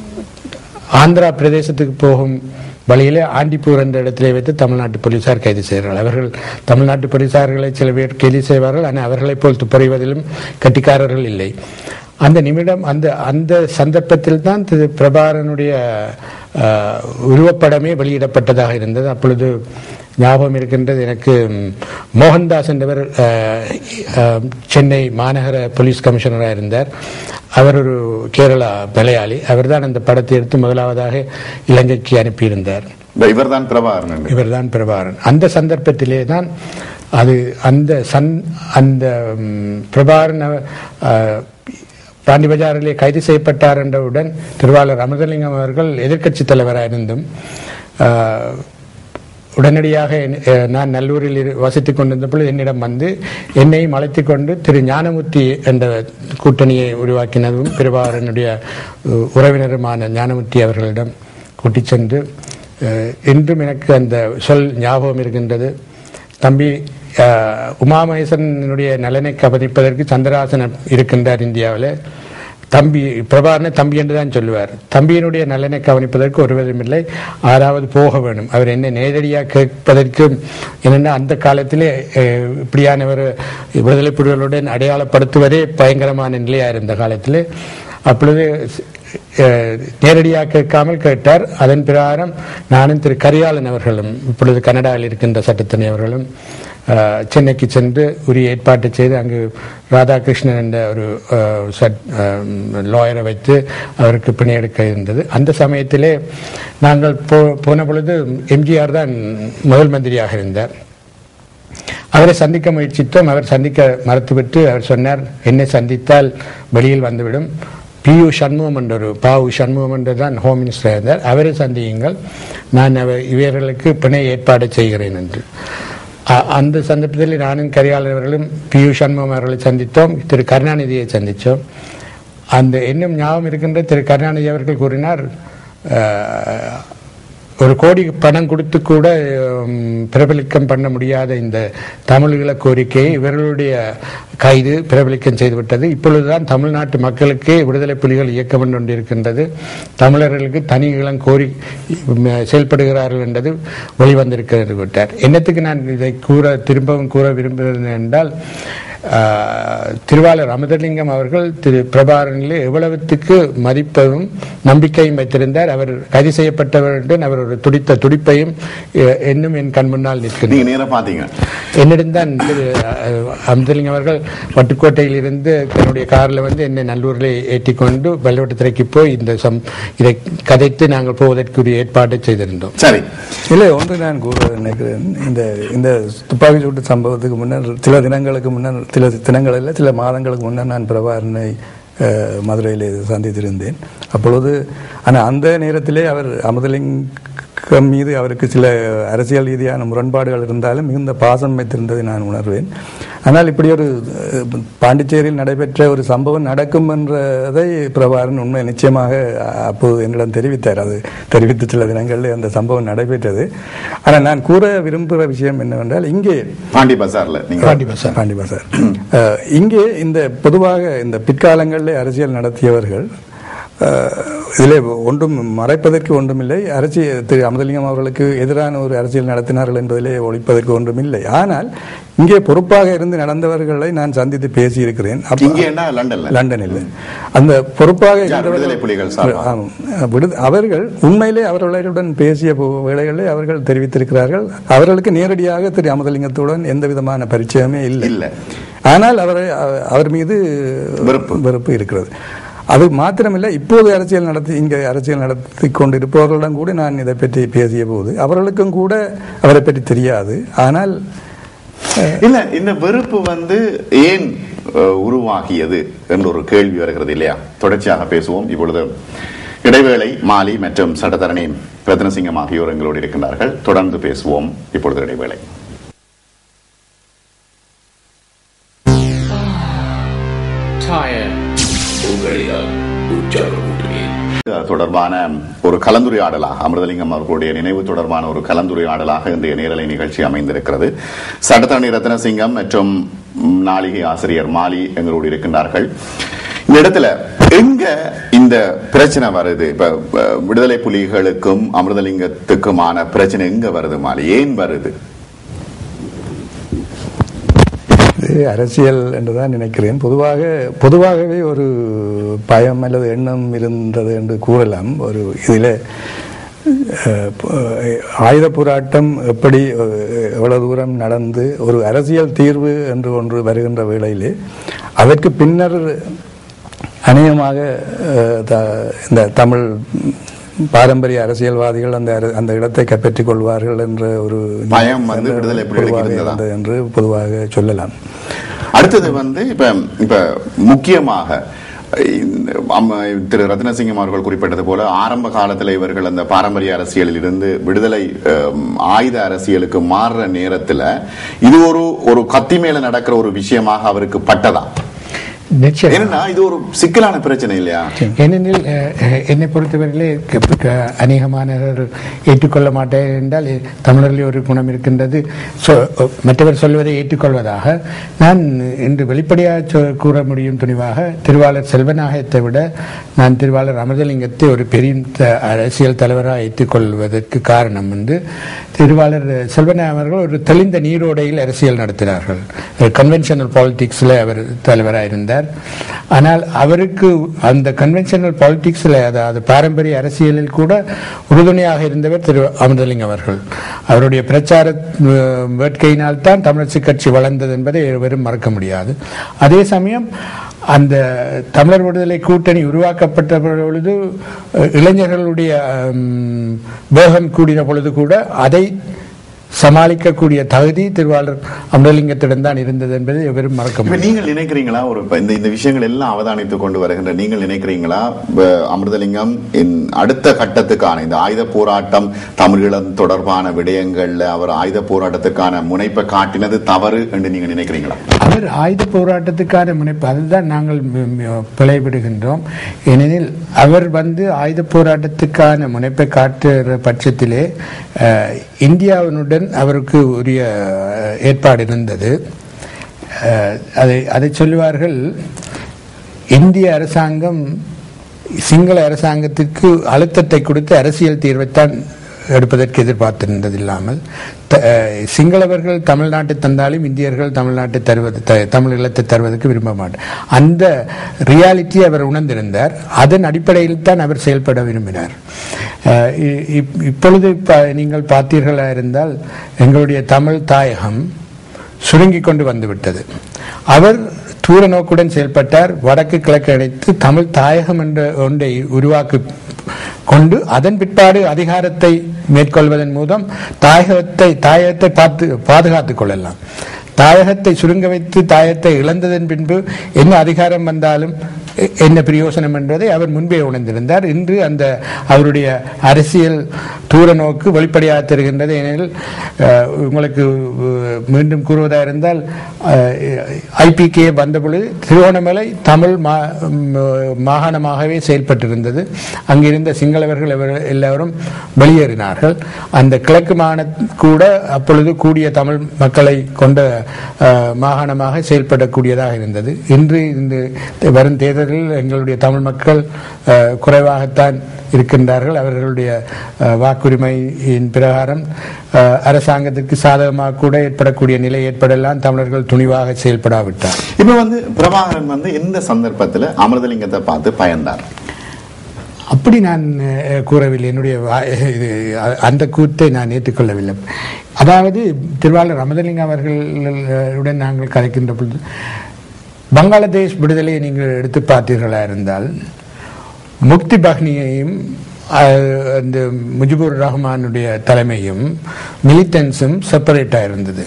ஆந்திரா பிரதேசத்துக்கு போகும் வழியிலே ஆண்டிப்பூர் என்ற இடத்திலே வைத்து தமிழ்நாட்டு போலீசார் கைது செய்கிறார்கள் அவர்கள் தமிழ்நாட்டு போலீசார்களை சில பேர் கைது செய்வார்கள் ஆனால் அவர்களைப் போல் துப்பறிவதிலும் கட்டிக்காரர்கள் இல்லை அந்த நிமிடம் அந்த அந்த சந்தர்ப்பத்தில் தான் திரு பிரபாரனுடைய ஆஹ், உருவப்படமே வெளியிடப்பட்டதாக இருந்தது அப்பொழுது ஞாபகம் இருக்கின்றது எனக்கு ம், மோகன்தாஸ் என்பவர் அஹ், அஹ், சென்னை மாநகர போலீஸ் கமிஷனராக இருந்தார் அவர் ஒரு கேரளா மலையாளி அவர்தான் அந்த படத்தை எடுத்து முதலாவதாக இலங்கைக்கு அனுப்பியிருந்தார் இவர்தான் பிரபாகரன் இவர்தான் பிரபாகரன் அந்த சந்தர்ப்பத்திலே தான் அது அந்த சன் அந்த ம், பிரபாகரன் அவ- அஹ், பாண்டி பஜாரிலே கைது செய்யப்பட்டார் என்றவுடன் திருவாளர் அமிர்தலிங்கம் அவர்கள் எதிர்க்கட்சி தலைவராக இருந்தும் அஹ், உடனடியாக என்- அஹ், நான் நல்லூரில் இரு- வசித்துக் கொண்டிருந்த பொழுது என்னிடம் வந்து என்னையும் அழைத்துக் கொண்டு திரு ஞானமூர்த்தி என்ற கூட்டணியை உருவாக்கினதும் பிரபாகரனுடைய அஹ், உறவினருமான ஞானமூர்த்தி அவர்களிடம் கூட்டிச் சென்று அஹ், இன்றும் எனக்கு அந்த சொல் ஞாபகம் இருக்கின்றது தம்பி அஹ், உமாமகேசனுடைய நலனை கவனிப்பதற்கு சந்திராசனம் இருக்கின்றார் இந்தியாவில் தம்பி பிரபாகரனை தம்பி என்று தான் சொல்லுவார் தம்பியினுடைய நலனை கவனிப்பதற்கு ஒருவரும் இல்லை ஆறாவது போக வேணும் அவர் என்ன நேரடியாக கேட்பதற்கு என்னென்னா அந்த காலத்திலே அஹ், இப்படியான ஒரு விடுதலை புலிகளுடன் அடையாளப்படுத்துவதே பயங்கரமான நிலையா இருந்த காலத்திலே அப்பொழுது அஹ், நேரடியாக கேட்காமல் கேட்டார் அதன் பிரகாரம் நானும் திரு கரியாளன் அவர்களும் இப்பொழுது கனடாவில் இருக்கின்ற சட்டத்தனி அவர்களும் அஹ், சென்னைக்கு சென்று உரிய ஏற்பாட்டை செய்து அங்கு ராதாகிருஷ்ணன் என்ற ஒரு அஹ், சட் லாயரை வைத்து அவருக்கு பிணை எடுக்க இருந்தது அந்த சமயத்திலே நாங்கள் போ போன பொழுது எம்ஜிஆர் தான் முதல் மந்திரியாக இருந்தார் அவரை சந்திக்க முயற்சித்தோம் அவர் சந்திக்க மறுத்துவிட்டு அவர் சொன்னார் என்னை சந்தித்தால் வெளியில் வந்துவிடும் பியு சண்முகம் என்ற ஒரு பாவு சண்முகம் என்று தான் ஹோம் மினிஸ்டர் இருந்தார் அவரை சந்தியுங்கள் நான் அவர் இவர்களுக்கு பிணை ஏற்பாடு செய்கிறேன் என்று அ- அந்த சந்தர்ப்பத்தில் நானும் கரிகாலன் அவர்களும் பியு சண்முகம் அவர்களை சந்தித்தோம் திரு கருணாநிதியை சந்தித்தோம் அந்த இன்னும் ஞாபகம் இருக்கின்ற திரு கருணாநிதி அவர்கள் கூறினார் அஹ், ஒரு கோடி பணம் கொடுத்து கூட உம், பிரபலிக்கம் பண்ண முடியாத இந்த தமிழீழ கோரிக்கையை இவர்களுடைய கைது பிரபலிக்கம் செய்துவிட்டது இப்பொழுதுதான் தமிழ்நாட்டு மக்களுக்கே விடுதலை புலிகள் இயக்கம் என்று ஒன்று இருக்கின்றது தமிழர்களுக்கு தனி இளம் கோரி உம், செயல்படுகிறார்கள் என்றது வெளிவந்திருக்கிறது விட்டார் என்னத்துக்கு நான் இதை கூற திரும்பவும் கூற விரும்புகிறேன் என்றால் ஆஹ், திருவாளர் அமுதலிங்கம் அவர்கள் திரு பிரபாகரனிலே எவ்வளவுத்துக்கு மதிப்பதும் நம்பிக்கையும் வைத்திருந்தார் அவர் கைது செய்யப்பட்டவருடன் அவர் ஒரு துடித்த துடிப்பையும் எ- இன்னும் என் கண் முன்னால் நிற்கின்றார் நீங்க நேரா பாத்தீங்க என்னிடம் தான் திரு அஹ், அமுதலிங்கம் அவர்கள் வட்டுக்கோட்டையில் இருந்து தன்னுடைய காரில் வந்து என்னை நல்லூரில் ஏற்றி கொண்டு வெள்ளவட்டத்துறைக்கு போய் இந்த சம் இதை கதைத்து நாங்கள் போவதற்குரிய ஏற்பாட்டை செய்திருந்தோம் சரி இல்லை ஒன்று நான் கூற நினைக்கிறேன் இந்த இந்த துப்பாக்கி சூட்டு சம்பவத்துக்கு முன்னர் சில தினங்களுக்கு முன்னர் சில தினங்கள் இல்லை சில மாதங்களுக்கு முன்னர் நான் பிரபாகரனை அஹ், மதுரையில் சந்தித்திருந்தேன் அப்பொழுது ஆனால் அந்த நேரத்திலே அவர் அமுதலிங்கம் மீது அவருக்கு சில அரசியல் ரீதியான முரண்பாடுகள் இருந்தாலும் மிகுந்த பாசம் வைத்திருந்ததை நான் உணர்வேன் ஆனால் இப்படி ஒரு அஹ், பாண்டிச்சேரியில் நடைபெற்ற ஒரு சம்பவம் நடக்கும் என்றதை பிரபாகரன் உண்மை நிச்சயமாக அஹ், அப்போது என்னிடம் தெரிவித்தார் அது தெரிவித்த சில தினங்களில் அந்த சம்பவம் நடைபெற்றது ஆனால் நான் கூற விரும்புகிற விஷயம் என்னவென்றால் இங்கே பாண்டி பசார்ல நீங்க பாண்டி பசார் பாண்டி பசார் அஹ், இங்கே இந்த பொதுவாக இந்த பிற்காலங்களில் அரசியல் நடத்தியவர்கள் அஹ், இதிலே ஒன்றும் மறைப்பதற்கு ஒன்றுமில்லை அரசியல் திரு அமதலிங்கம் அவர்களுக்கு எதிரான ஒரு அரசியல் நடத்தினார்கள் என்பதிலே ஒழிப்பதற்கு ஒன்றுமில்லை ஆனால் இங்கே பொறுப்பாக இருந்து நடந்தவர்களை நான் சந்தித்து பேசியிருக்கிறேன் அப்ப- இங்கே என்ன லண்டன்ல லண்டனில் அந்த பொறுப்பாக யார் இருந்தவர்கள்- விடுதலை புலிகள் சார்பா? ஆமாம். விடு- அவர்கள் உண்மையிலே அவர்களுடன் பேசிய போ- வேளைகளிலே அவர்கள் தெரிவித்திருக்கிறார்கள் அவர்களுக்கு நேரடியாக திரு அமதலிங்கத்துடன் எந்த விதமான பரிச்சயமே இல்லை இல்லை. ஆனால் அவரை அவ- அவர் மீது வெறுப்பு. வெறுப்பு இருக்கிறது அது மாத்திரமில்லை இப்போது அரசியல் நடத்தி இங்கே அரசியல் நடத்தி கொண்டிருப்பவர்களிடம் கூட நான் இதை பற்றி பேசிய போது அவர்களுக்கும் கூட அவரை பற்றி தெரியாது ஆனால் இல்ல இந்த வெறுப்பு வந்து ஏன் அஹ், உருவாகியது என்ற ஒரு கேள்வி வருகிறது இல்லையா தொடர்ச்சியாக பேசுவோம் இப்பொழுது இடைவேளை மாலி மற்றும் சட்டத்தரணி ரத்னசிங்கம் ஆகியோர் எங்களோடு இருக்கின்றார்கள் தொடர்ந்து பேசுவோம் இப்பொழுது இடைவேளை Tire. உங்களிடம் உற்சாகமூட்டுவேன் இது தொடர்பான ஒரு கலந்துரையாடலாக அமிர்தலிங்கம் அவர்களுடைய நினைவு தொடர்பான ஒரு கலந்துரையாடலாக இன்றைய நேரலை நிகழ்ச்சி அமைந்திருக்கிறது சட்டத்தரணி ரத்னசிங்கம் மற்றும் ம், நாளிகை ஆசிரியர் மாலி எங்களோடு இருக்கின்றார்கள் இந்த இடத்துல எங்க இந்த பிரச்சனை வருது இப்ப அஹ், விடுதலை புலிகளுக்கும் அமிர்தலிங்கத்துக்குமான பிரச்சனை எங்க வருது மாலி ஏன் வருது இது அரசியல் என்றுதான் நினைக்கிறேன் பொதுவாக பொதுவாகவே ஒரு பயம் அல்லது எண்ணம் இருந்தது என்று கூறலாம் ஒரு இதில் ஆயுத போராட்டம் எப்படி அஹ், எவ்வளவு தூரம் நடந்து ஒரு அரசியல் தீர்வு என்று ஒன்று வருகின்ற வேளையிலே அதற்கு பின்னர் அநேகமாக அஹ், த- இந்த தமிழ் பாரம்பரிய அரசியல்வாதிகள் அந்த அர- அந்த இடத்தை கைப்பற்றிக் கொள்வார்கள் என்ற ஒரு பயம் வந்து விடுதலை புலிகளுக்கு பொதுவாக இருந்ததா? இருந்தது என்று பொதுவாக சொல்லலாம் அடுத்தது வந்து இப்ப இப்ப முக்கியமாக இந்த அம்ம- திரு ரத்னசிங்கம் அவர்கள் குறிப்பிட்டது போல ஆரம்ப காலத்துல இவர்கள் அந்த பாரம்பரிய அரசியலில் இருந்து விடுதலை அம், ஆயுத அரசியலுக்கு மாறுற நேரத்துல இது ஒரு ஒரு கத்தி மேல நடக்கிற ஒரு விஷயமாக அவருக்கு பட்டதா நிச்சயம் ஏன்னா இது ஒரு சிக்கலான பிரச்சனை இல்லையா ஏனெனில் அஹ், அஹ், என்னை பொறுத்தவரையிலே க- க- அநேகமானவர் ஏற்றுக்கொள்ள மாட்டேன் என்றால் இ- தமிழரில் ஒரு குணம் இருக்கின்றது சொ- மற்றவர் சொல்வதை ஏற்றுக்கொள்வதாக நான் இன்று வெளிப்படையாக சொ- கூற முடியும் துணிவாக திருவாளர் செல்வநாயகத்தை விட நான் திருவாளர் அமிர்தலிங்கத்தை ஒரு பெரிய த- அரசியல் தலைவராக ஏற்றுக்கொள்வதற்கு காரணம் வந்து திருவாளர் செல்வநாயகம் அவர்கள் ஒரு தெளிந்த நீரோடையில் அரசியல் நடத்தினார்கள் கன்வென்ஷனல் பாலிடிக்ஸில் அவர் தலைவராக இருந்தார் ஆனால் அவருக்கு அந்த கன்வென்ஷனல் பாலிடிக்ஸில் அதாவது பாரம்பரிய அரசியலில் கூட உறுதுணையாக இருந்தவர் திரு அமிர்தலிங்கம் அவர்கள் அவருடைய பிரச்சார அஹ், வேட்கையினால் தான் தமிழரசு கட்சி வளர்ந்தது என்பதை வெறும் மறக்க முடியாது அதே சமயம் அந்த தமிழர் விடுதலை கூட்டணி உருவாக்கப்பட்ட பொழுது அஹ், இளைஞர்களுடைய ஹம், வேகம் கூடின பொழுது கூட அதை சமாளிக்கக்கூடிய தகுதி திருவாளர் அமிர்தலிங்கத்திடம் தான் இருந்தது என்பதை வெறும் மறக்க இப்ப முடியாது நீங்கள் நினைக்கிறீங்களா ஒரு இப்ப இந்த இந்த விஷயங்கள் எல்லாம் அவதானித்து கொண்டு வருகின்ற நீங்கள் நினைக்கிறீங்களா இப்ப அமிர்தலிங்கம் இன் அடுத்த கட்டத்துக்கான இந்த ஆயுத போராட்டம் தமிழீழம் தொடர்பான விடயங்கள்ல அவர் ஆயுத போராட்டத்துக்கான முனைப்பை காட்டினது தவறு என்று நீங்க நினைக்கிறீங்களா அவர் ஆயுத போராட்டத்துக்கான முனைப்பு அதுதான் நாங்கள் மி- மி- பிழைவிடுகின்றோம் ஏனெனில் அவர் வந்து ஆயுத போராட்டத்துக்கான முனைப்பை காட்டுற பட்சத்திலே அஹ், இந்தியாவினுடன் அவருக்கு உரிய அஹ், ஏற்பாடு இருந்தது அஹ், அதை அதை சொல்லுவார்கள் இந்திய அரசாங்கம் சிங்கள அரசாங்கத்திற்கு அழுத்தத்தை கொடுத்து அரசியல் தீர்வைத்தான் எடுப்பதற்கு எதிர்பார்த்திருந்தது இல்லாமல் த- அஹ், சிங்களவர்கள் தமிழ்நாட்டை தந்தாலும் இந்தியர்கள் நாட்டை தருவது த- தமிழ் இல்லத்தை தருவதற்கு விரும்ப மாட்டார் அந்த ரியாலிட்டி அவர் உணர்ந்திருந்தார் அதன் அடிப்படையில் தான் அவர் செயல்பட விரும்பினார் அஹ், இ- இப்- இப்பொழுது ப- நீங்கள் பார்த்தீர்களா இருந்தால் எங்களுடைய தமிழ் தாயகம் சுருங்கி கொண்டு வந்துவிட்டது அவர் தூர நோக்குடன் செயல்பட்டார் வடக்கு கிழக்கு அடைத்து தமிழ் தாயகம் என்ற ஒன்றை உருவாக்கி கொண்டு அதன் பிற்பாடு அதிகாரத்தை மேற்கொள்வதன் மூலம் தாயகத்தை தாயகத்தை பார்த்து பாதுகாத்துக் கொள்ளலாம் தாயகத்தை சுருங்க வைத்து தாயத்தை இழந்ததன் பின்பு என்ன அதிகாரம் வந்தாலும் எ- என்ன பிரயோசனம் என்பதை அவர் முன்பே உணர்ந்திருந்தார் இன்று அந்த அவருடைய அரசியல் தூர நோக்கு வெளிப்படையாக தெரிகின்றது ஏனெனில் அஹ், உங்களுக்கு அஹ், மீண்டும் கூறுவதாக இருந்தால் ஐபிகே வந்தபொழுது திருவோணமலை தமிழ் மா- ம், மாகாணமாகவே செயல்பட்டிருந்தது அங்கிருந்த சிங்கள தலைவர்கள் எவர்- எல்லாரும் வெளியேறினார்கள் அந்த கிழக்கு மாகாண கூட அப்பொழுது கூடிய தமிழ் மக்களை கொண்ட அஹ், மாகாணமாக செயல்படக்கூடியதாக இருந்தது இன்று இந்த வரும் தேர்தலில் எங்களுடைய தமிழ் மக்கள் அஹ், குறைவாகத்தான் இருக்கின்றார்கள் அவர்களுடைய அஹ், வாக்குரிமையின் பிரகாரம் அஹ், அரசாங்கத்திற்கு சாதகமாக கூட ஏற்படக்கூடிய நிலை ஏற்படலாம் தமிழர்கள் துணிவாக செயல்படாவிட்டார் இப்ப வந்து பிரபாகரன் வந்து எந்த சந்தர்ப்பத்துல அமிர்தலிங்கத்தை பார்த்து பயந்தார் அப்படி நான் அஹ், கூறவில்லை என்னுடைய வா- இது அ- அந்த கூத்தை நான் ஏற்றுக்கொள்ளவில்லை அதாவது திருவாளர் அமதலிங்கம் அவர்களுடன் நாங்கள் கதைக்கின்ற பொழுது பங்களாதேஷ் விடுதலையை நீங்கள் எடுத்து பார்த்தீர்களா இருந்தால் முக்தி பக்னியையும் அஹ், அந்த முஜிபுர் ரஹ்மானுடைய தலைமையும் மிலிட்டன்ஸும் செப்பரேட்டாக இருந்தது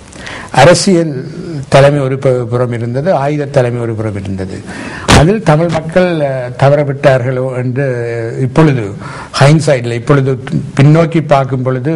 அரசியல் தலைமை ஒரு பு- புறம் இருந்தது ஆயுத தலைமை ஒரு புறம் இருந்தது அதில் தமிழ் மக்கள் அஹ், தவறவிட்டார்களோ என்று இப்பொழுது ஹைன்சைடில் இப்பொழுது பின்னோக்கி பார்க்கும் பொழுது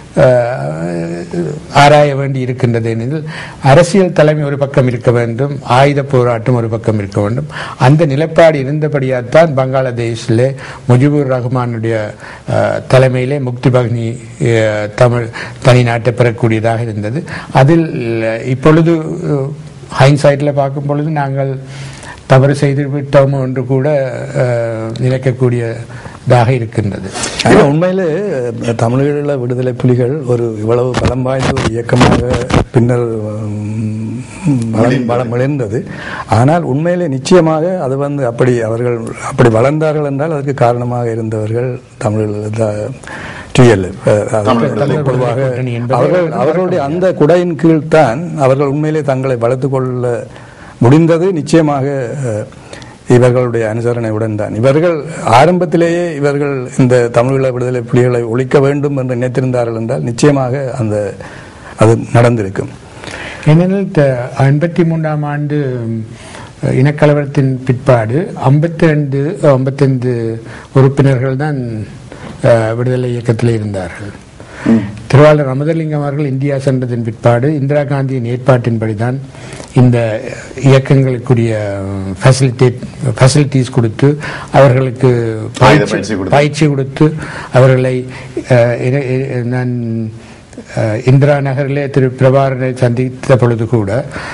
அஹ், ஆராய வேண்டி இருக்கின்றது எனில் அரசியல் தலைமை ஒரு பக்கம் இருக்க வேண்டும் ஆயுத போராட்டம் ஒரு பக்கம் இருக்க வேண்டும் அந்த நிலைப்பாடு இருந்தபடியால்தான் பங்களாதேஷிலே முஜிபுர் ரஹ்மானுடைய அஹ், தலைமையிலே முக்தி பக்னி அஹ், தமிழ் தனி நாட்டை பெறக்கூடியதாக இருந்தது அதில் அஹ், இப்பொழுது ஹைன்சைட்டில் பார்க்கும் பொழுது நாங்கள் தவறு செய்து விட்டோமோ என்று கூட அஹ், நினைக்கக்கூடியதாக இருக்கின்றது ஆனா உண்மையிலே அஹ், தமிழீழ விடுதலை புலிகள் ஒரு இவ்வளவு பலம் வாய்ந்த ஒரு இயக்கமாக பின்னர் உம், வளம் வளம் விளைந்தது ஆனால் உண்மையிலே நிச்சயமாக அது வந்து அப்படி அவர்கள் அப்படி வளர்ந்தார்கள் என்றால் அதற்கு காரணமாக இருந்தவர்கள் தமிழ் டிஎல் தமிழ் விடுதலை பொதுவாக கூட்டணி என்பதை அவர்கள் அவர்களுடைய அந்த குடையின் கீழ் தான் அவர்கள் உண்மையிலே தங்களை வளர்த்துக் கொள்ள முடிந்தது நிச்சயமாக அஹ், இவர்களுடைய அனுசரணையுடன் தான் இவர்கள் ஆரம்பத்திலேயே இவர்கள் இந்த தமிழீழ விடுதலை புலிகளை ஒழிக்க வேண்டும் என்று நினைத்திருந்தார்கள் என்றால் நிச்சயமாக அந்த அது நடந்திருக்கும் ஏனெனில் ஐம்பத்தி மூன்றாம் ஆண்டு ம், இனக்கலவரத்தின் பிற்பாடு ஐம்பத்தி ரெண்டு ஐம்பத்தைந்து உறுப்பினர்கள் தான் அஹ், விடுதலை இயக்கத்தில் இருந்தார்கள் திருவாளர் அமதலிங்கம் அவர்கள் இந்தியா சென்றதன் பிற்பாடு இந்திரா காந்தியின் ஏற்பாட்டின்படிதான் இந்த இயக்கங்களுக்குரிய ஃபெசிலிட்டேட் ஃபெசிலிட்டிஸ் கொடுத்து அவர்களுக்கு ஆயுத பயிற்சி கொடுத்து. பயிற்சி கொடுத்து அவர்களை அஹ், இர- இர- நான் அஹ், இந்திரா நகரிலே திரு பிரபாரனை சந்தித்த பொழுது கூட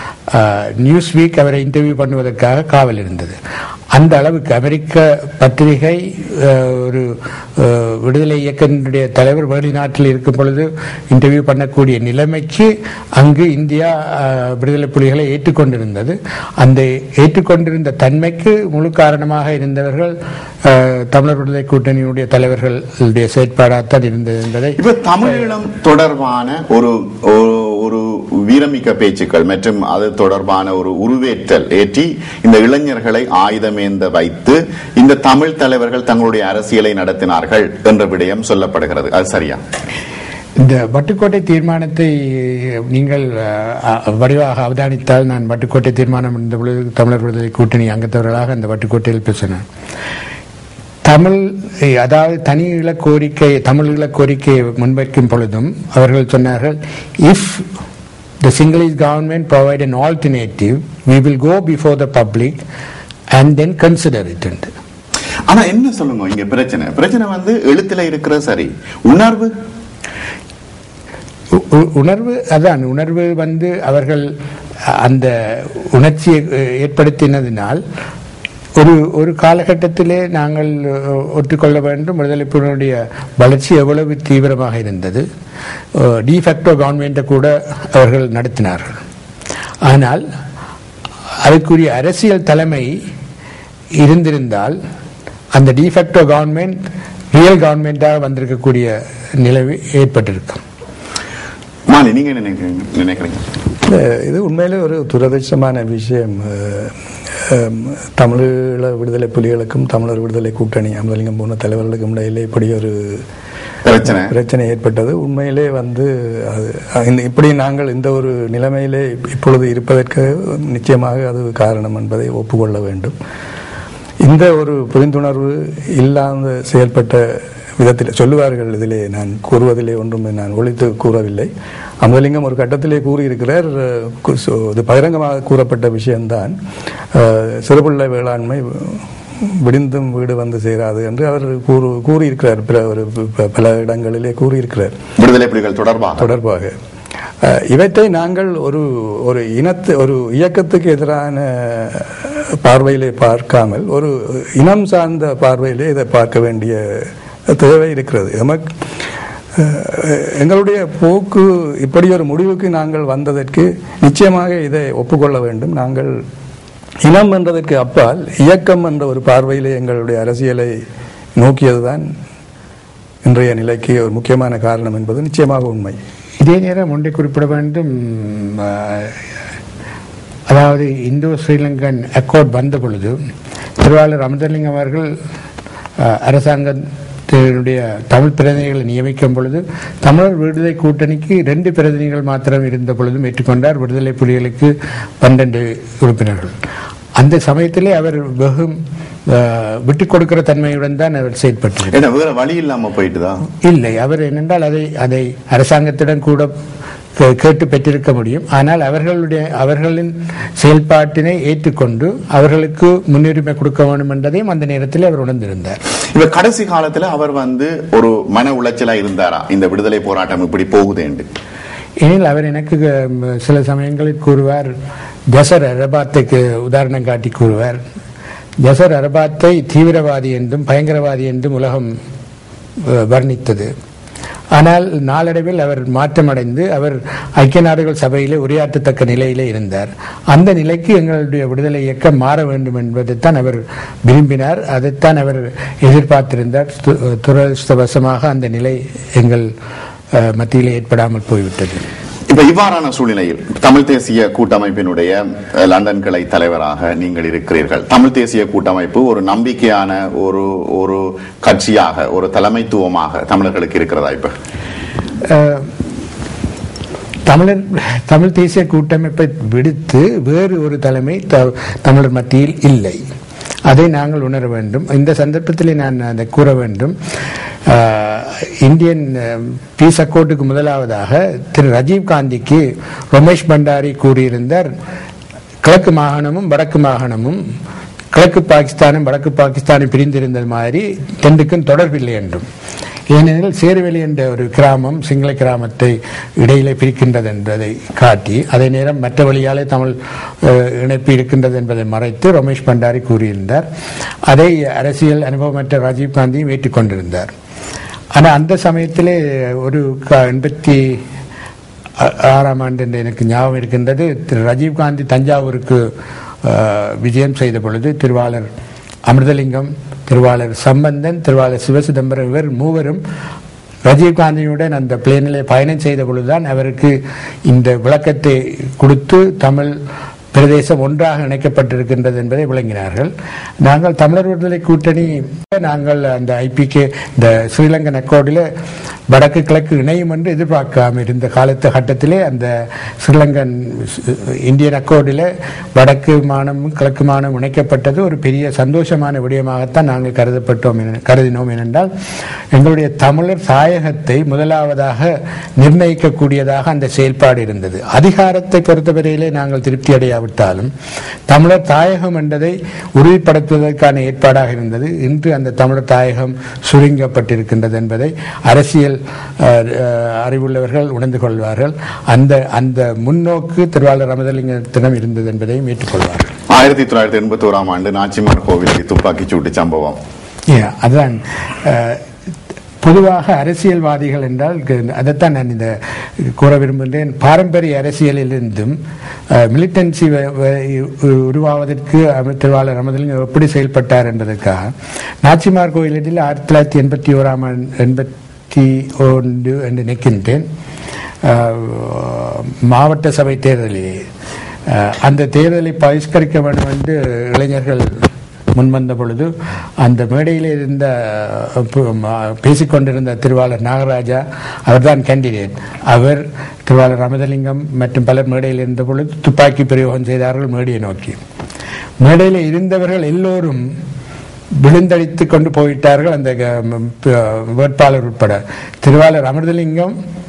நியூஸ் வீக் அவரை இன்டர்வியூ பண்ணுவதற்காக காவல் இருந்தது அந்த அளவுக்கு அமெரிக்க பத்திரிகை அஹ், ஒரு அஹ், விடுதலை இயக்கத்தினுடைய தலைவர் வெளிநாட்டில் இருக்கும் பொழுது இன்டர்வியூ பண்ணக்கூடிய நிலைமைக்கு அங்கு இந்தியா அஹ், விடுதலை புலிகளை ஏற்றுக்கொண்டிருந்தது அந்த ஏற்றுக்கொண்டிருந்த தன்மைக்கு முழு காரணமாக இருந்தவர்கள் அஹ், தமிழர் விடுதலை கூட்டணியினுடைய தலைவர்களுடைய செயற்பாடாகத்தான் இருந்தது என்பதை இப்ப தமிழீழம் தொடர்பான ஒரு ஒரு- ஒரு வீரமிக்க பேச்சுக்கள் மற்றும் அது தொடர்பான ஒரு உருவேற்றல் ஏற்றி இந்த இளைஞர்களை ஆயுதமேந்த வைத்து இந்த தமிழ் தலைவர்கள் தங்களுடைய அரசியலை நடத்தினார்கள் என்ற விடயம் சொல்லப்படுகிறது அது சரியா இந்த வட்டுக்கோட்டை தீர்மானத்தை நீங்கள் அஹ், வடிவாக அவதானித்தால் நான் வட்டுக்கோட்டை தீர்மானம் இருந்த பொழுது தமிழர் விடுதலை கூட்டணி அங்கத்தவர்களாக அந்த வட்டுக்கோட்டையில் பேசினேன் தமிழ் eh, அதாவது தனி ஈழ கோரிக்கை தமிழ் ஈழ கோரிக்கையை முன்வைக்கும் பொழுதும் அவர்கள் சொன்னார்கள் if the single government provide an alternative we will go before the public and then consider it என்று ஆனா என்ன சொல்லுங்க இங்க பிரச்சனை பிரச்சனை வந்து எழுத்துல இருக்கிற சரி உணர்வு உ- உ- உணர்வு அதான் உணர்வு வந்து அவர்கள் அந்த உணர்ச்சியை அஹ், ஏற்படுத்தினதினால் ஒரு ஒரு காலகட்டத்திலே நாங்கள் அஹ், ஒற்றுக்கொள்ள வேண்டும் விடுதலை புலிகளுடைய வளர்ச்சி எவ்வளவு தீவிரமாக இருந்தது டிஃபேக்டோ கவர்மெண்ட்டை கூட அவர்கள் நடத்தினார்கள் ஆனால் அதுக்குரிய அரசியல் தலைமை இருந்திருந்தால் அந்த டிஃபேக்டோ கவர்மெண்ட் ரியல் கவர்மெண்ட்டாக வந்திருக்கக்கூடிய நிலைவு ஏற்பட்டிருக்கும் மாலி நீங்க என்ன நினைக்கிறீங்க நினைக்கிறீங்க இல்ல, இது உண்மையிலே ஒரு துரதிர்ஷ்டமான விஷயம் அஹ், அஹ், தமிழீழ விடுதலை புலிகளுக்கும் தமிழர் விடுதலை கூட்டணி அமலிங்கம் போன்ற தலைவர்களுக்கும் இடையிலே இப்படி ஒரு பிரச்சனை பிரச்சனை ஏற்பட்டது உண்மையிலே வந்து அது இந்த- இப்படி நாங்கள் இந்த ஒரு நிலைமையிலே இப்பொழுது இருப்பதற்கு நிச்சயமாக அது காரணம் என்பதை ஒப்புக்கொள்ள வேண்டும் இந்த ஒரு புரிந்துணர்வு இல்லாத செயல்பட்ட விதத்தில் சொல்லுவார்கள் இதிலே நான் கூறுவதிலே ஒன்றும் நான் ஒழித்து கூறவில்லை அமதலிங்கம் ஒரு கட்டத்திலே கூறியிருக்கிறார் அஹ், கு- சோ- இது பகிரங்கமாக கூறப்பட்ட விஷயம்தான் அஹ், சிறுபிள்ளை வேளாண்மை விடிந்தும் வீடு வந்து சேராது என்று அவர் கூறு கூறியிருக்கிறார் பிற ஒரு ப- பல இடங்களிலே கூறியிருக்கிறார் விடுதலை புலிகள் தொடர்பாக தொடர்பாக அஹ், இவற்றை நாங்கள் ஒரு ஒரு இனத்து ஒரு இயக்கத்துக்கு எதிரான பார்வையிலே பார்க்காமல் ஒரு இனம் சார்ந்த பார்வையிலே இதை பார்க்க வேண்டிய தேவை இருக்கிறது எமக்கு அஹ், எங்களுடைய போக்கு இப்படி ஒரு முடிவுக்கு நாங்கள் வந்ததற்கு நிச்சயமாக இதை ஒப்புக்கொள்ள வேண்டும் நாங்கள் இனம் என்றதற்கு அப்பால் இயக்கம் என்ற ஒரு பார்வையிலே எங்களுடைய அரசியலை நோக்கியதுதான் இன்றைய நிலைக்கு ஒரு முக்கியமான காரணம் என்பது நிச்சயமாக உண்மை இதே நேரம் ஒன்றை குறிப்பிட வேண்டும் அஹ், அதாவது இந்தோ ஸ்ரீலங்கன் அக்கோர்ட் வந்த பொழுது திருவாளர் அமிர்தலிங்கம் அவர்கள் அஹ், அரசாங்கத்தினுடைய தமிழ் பிரதிநிதிகளை நியமிக்கும் பொழுது தமிழர் விடுதலை கூட்டணிக்கு ரெண்டு பிரதிநிதிகள் மாத்திரம் இருந்த பொழுதும் ஏற்றுக்கொண்டார் விடுதலை புலிகளுக்கு பன்னெண்டு உறுப்பினர்கள் அந்த சமயத்திலே அவர் வெகு அஹ், விட்டுக் கொடுக்கிற தன்மையுடன் தான் அவர் செயற்பட்டார் என்ன வேற வழி இல்லாம போயிட்டுதான் இல்லை அவர் என்னென்றால் அதை அதை அரசாங்கத்துடன் கூட கே- கேட்டு பெற்றிருக்க முடியும் ஆனால் அவர்களுடைய அவர்களின் செயல்பாட்டினை ஏற்றுக்கொண்டு அவர்களுக்கு முன்னுரிமை கொடுக்க வேண்டும் என்பதையும் அந்த நேரத்தில் அவர் உணர்ந்திருந்தார் இப்ப கடைசி காலத்துல அவர் வந்து ஒரு மன உளைச்சலா இருந்தாரா இந்த விடுதலை போராட்டம் இப்படி போகுதேண்டு எனில் அவர் எனக்கு ம், சில சமயங்களில் கூறுவார் ஜசர் அரபாத்துக்கு உதாரணம் காட்டி கூறுவார் ஜசர் அரபாத்தை தீவிரவாதி என்றும் பயங்கரவாதி என்றும் உலகம் அஹ், வர்ணித்தது ஆனால் நாளடைவில் அவர் மாற்றமடைந்து அவர் ஐக்கிய நாடுகள் சபையிலே உரையாற்றத்தக்க நிலையிலே இருந்தார் அந்த நிலைக்கு எங்களுடைய விடுதலை இயக்கம் மாற வேண்டும் என்பதைத்தான் அவர் விரும்பினார் அதைத்தான் அவர் எதிர்பார்த்திருந்தார் து- துரதிர்ஷ்டவசமாக அந்த நிலை எங்கள் அஹ், மத்தியிலே ஏற்படாமல் போய்விட்டது இப்ப இவ்வாறான சூழ்நிலையில் தமிழ் தேசிய கூட்டமைப்பினுடைய அஹ், லண்டன் கிளை தலைவராக நீங்கள் இருக்கிறீர்கள் தமிழ் தேசிய கூட்டமைப்பு ஒரு நம்பிக்கையான ஒரு ஒரு கட்சியாக ஒரு தலைமைத்துவமாக தமிழர்களுக்கு இருக்கிறதா இப்ப அஹ், தமிழர் தமிழ் தேசிய கூட்டமைப்பை விடுத்து வேறு ஒரு தலைமை த- தமிழர் மத்தியில் இல்லை அதை நாங்கள் உணர வேண்டும் இந்த சந்தர்ப்பத்தில் நான் அதை கூற வேண்டும் அஹ், இந்தியன் அஹ், பீஸ் அக்கோர்டுக்கு முதலாவதாக திரு ராஜீவ் காந்திக்கு ரமேஷ் பண்டாரி கூறியிருந்தார் கிழக்கு மாகாணமும் வடக்கு மாகாணமும் கிழக்கு பாகிஸ்தானும் வடக்கு பாகிஸ்தானும் பிரிந்திருந்தது மாதிரி ரெண்டுக்கும் தொடர்பில்லை என்றும் ஏனெனில் சேருவெளி என்ற ஒரு கிராமம் சிங்கள கிராமத்தை இடையிலே பிரிக்கின்றது என்பதை காட்டி அதே நேரம் மற்ற வழியாலே தமிழ் அஹ், இணைப்பு இருக்கின்றது என்பதை மறைத்து ரமேஷ் பண்டாரி கூறியிருந்தார் அதை அரசியல் அனுபவமற்ற ராஜீவ் காந்தியும் ஏற்றுக்கொண்டிருந்தார் ஆனால் அந்த சமயத்திலே ஒரு க- எண்பத்தி ஆ- ஆறாம் ஆண்டு என்று எனக்கு ஞாபகம் இருக்கின்றது திரு ராஜீவ்காந்தி தஞ்சாவூருக்கு அஹ், விஜயம் செய்த பொழுது திருவாளர் அமிர்தலிங்கம் திருவாளர் சம்பந்தன் திருவாளர் சிவசிதம்பரம் இவர் மூவரும் ராஜீவ்காந்தியுடன் அந்த பிளேனிலே பயணம் செய்த பொழுதுதான் அவருக்கு இந்த விளக்கத்தை கொடுத்து தமிழ் பிரதேசம் ஒன்றாக இணைக்கப்பட்டிருக்கின்றது என்பதை விளங்கினார்கள் நாங்கள் தமிழர் விடுதலை கூட்டணி நாங்கள் அந்த ஐபிகே இந்த ஸ்ரீலங்கன் அக்கோர்டில் வடக்கு கிழக்கு இணையும் என்று எதிர்பார்க்காம இருந்த காலத்து கட்டத்திலே அந்த ஸ்ரீலங்கன் ஸ்- இந்தியன் அக்கோர்டில் வடக்கு மாநிலம் கிழக்கு மாநிலம் இணைக்கப்பட்டது ஒரு பெரிய சந்தோஷமான விடயமாகத்தான் நாங்கள் கருதப்பட்டோம் என- கருதினோம் ஏனென்றால் எங்களுடைய தமிழர் தாயகத்தை முதலாவதாக நிர்ணயிக்கக்கூடியதாக அந்த செயல்பாடு இருந்தது அதிகாரத்தை பொறுத்தவரையிலே நாங்கள் திருப்தி அடையாவிட்டாலும் தமிழர் தாயகம் என்பதை உறுதிப்படுத்துவதற்கான ஏற்பாடாக இருந்தது இன்று அந்த தமிழர் தாயகம் சுருங்கப்பட்டிருக்கின்றது என்பதை அரசியல் அஹ், அஹ், அறிவுள்ளவர்கள் உணர்ந்து கொள்வார்கள் அந்த அந்த முன்னோக்கு திருவாளர் அமதலிங்கத்திடம் இருந்தது என்பதையும் ஏற்றுக்கொள்வார்கள் ஆயிரத்தி தொள்ளாயிரத்தி எண்பத்தி ஓராம் ஆண்டு நாச்சிமார் கோவிலுக்கு துப்பாக்கிச் சூட்டு சம்பவம் Yeah, அதுதான் அஹ், பொதுவாக அரசியல்வாதிகள் என்றால் க- அதைத்தான் நான் இந்த கூற விரும்புகின்றேன் பாரம்பரிய அரசியலிலிருந்தும் மிலிட்டன்சி உருவாவதற்கு அம- திருவாளர் அமதலிங்கம் எப்படி செயல்பட்டார் என்பதற்காக நாச்சிமார் கோயிலில் ஆயிரத்தி தொள்ளாயிரத்தி எண்பத்தி ஓராம் ஆண்டு எண்பத்தி ஒன்று என்று நிற்கின்றேன் அஹ், மாவட்ட சபை தேர்தலிலே அஹ், அந்த தேர்தலை பகிஷ்கரிக்க வேண்டும் என்று இளைஞர்கள் முன்வந்த பொழுது அந்த மேடையில் இருந்த அஹ், பு- ம- பேசிக்கொண்டிருந்த திருவாளர் நாகராஜா அவர்தான் கேண்டிடேட் அவர் திருவாளர் ராமதலிங்கம் மற்றும் பலர் மேடையில் இருந்த பொழுது துப்பாக்கி பிரயோகம் செய்தார்கள் மேடையை நோக்கி மேடையில் இருந்தவர்கள் எல்லோரும் விழுந்தடித்து கொண்டு போயிட்டார்கள் அந்த க- ம- ப- வேட்பாளர் உட்பட திருவாளர் அமிர்தலிங்கம்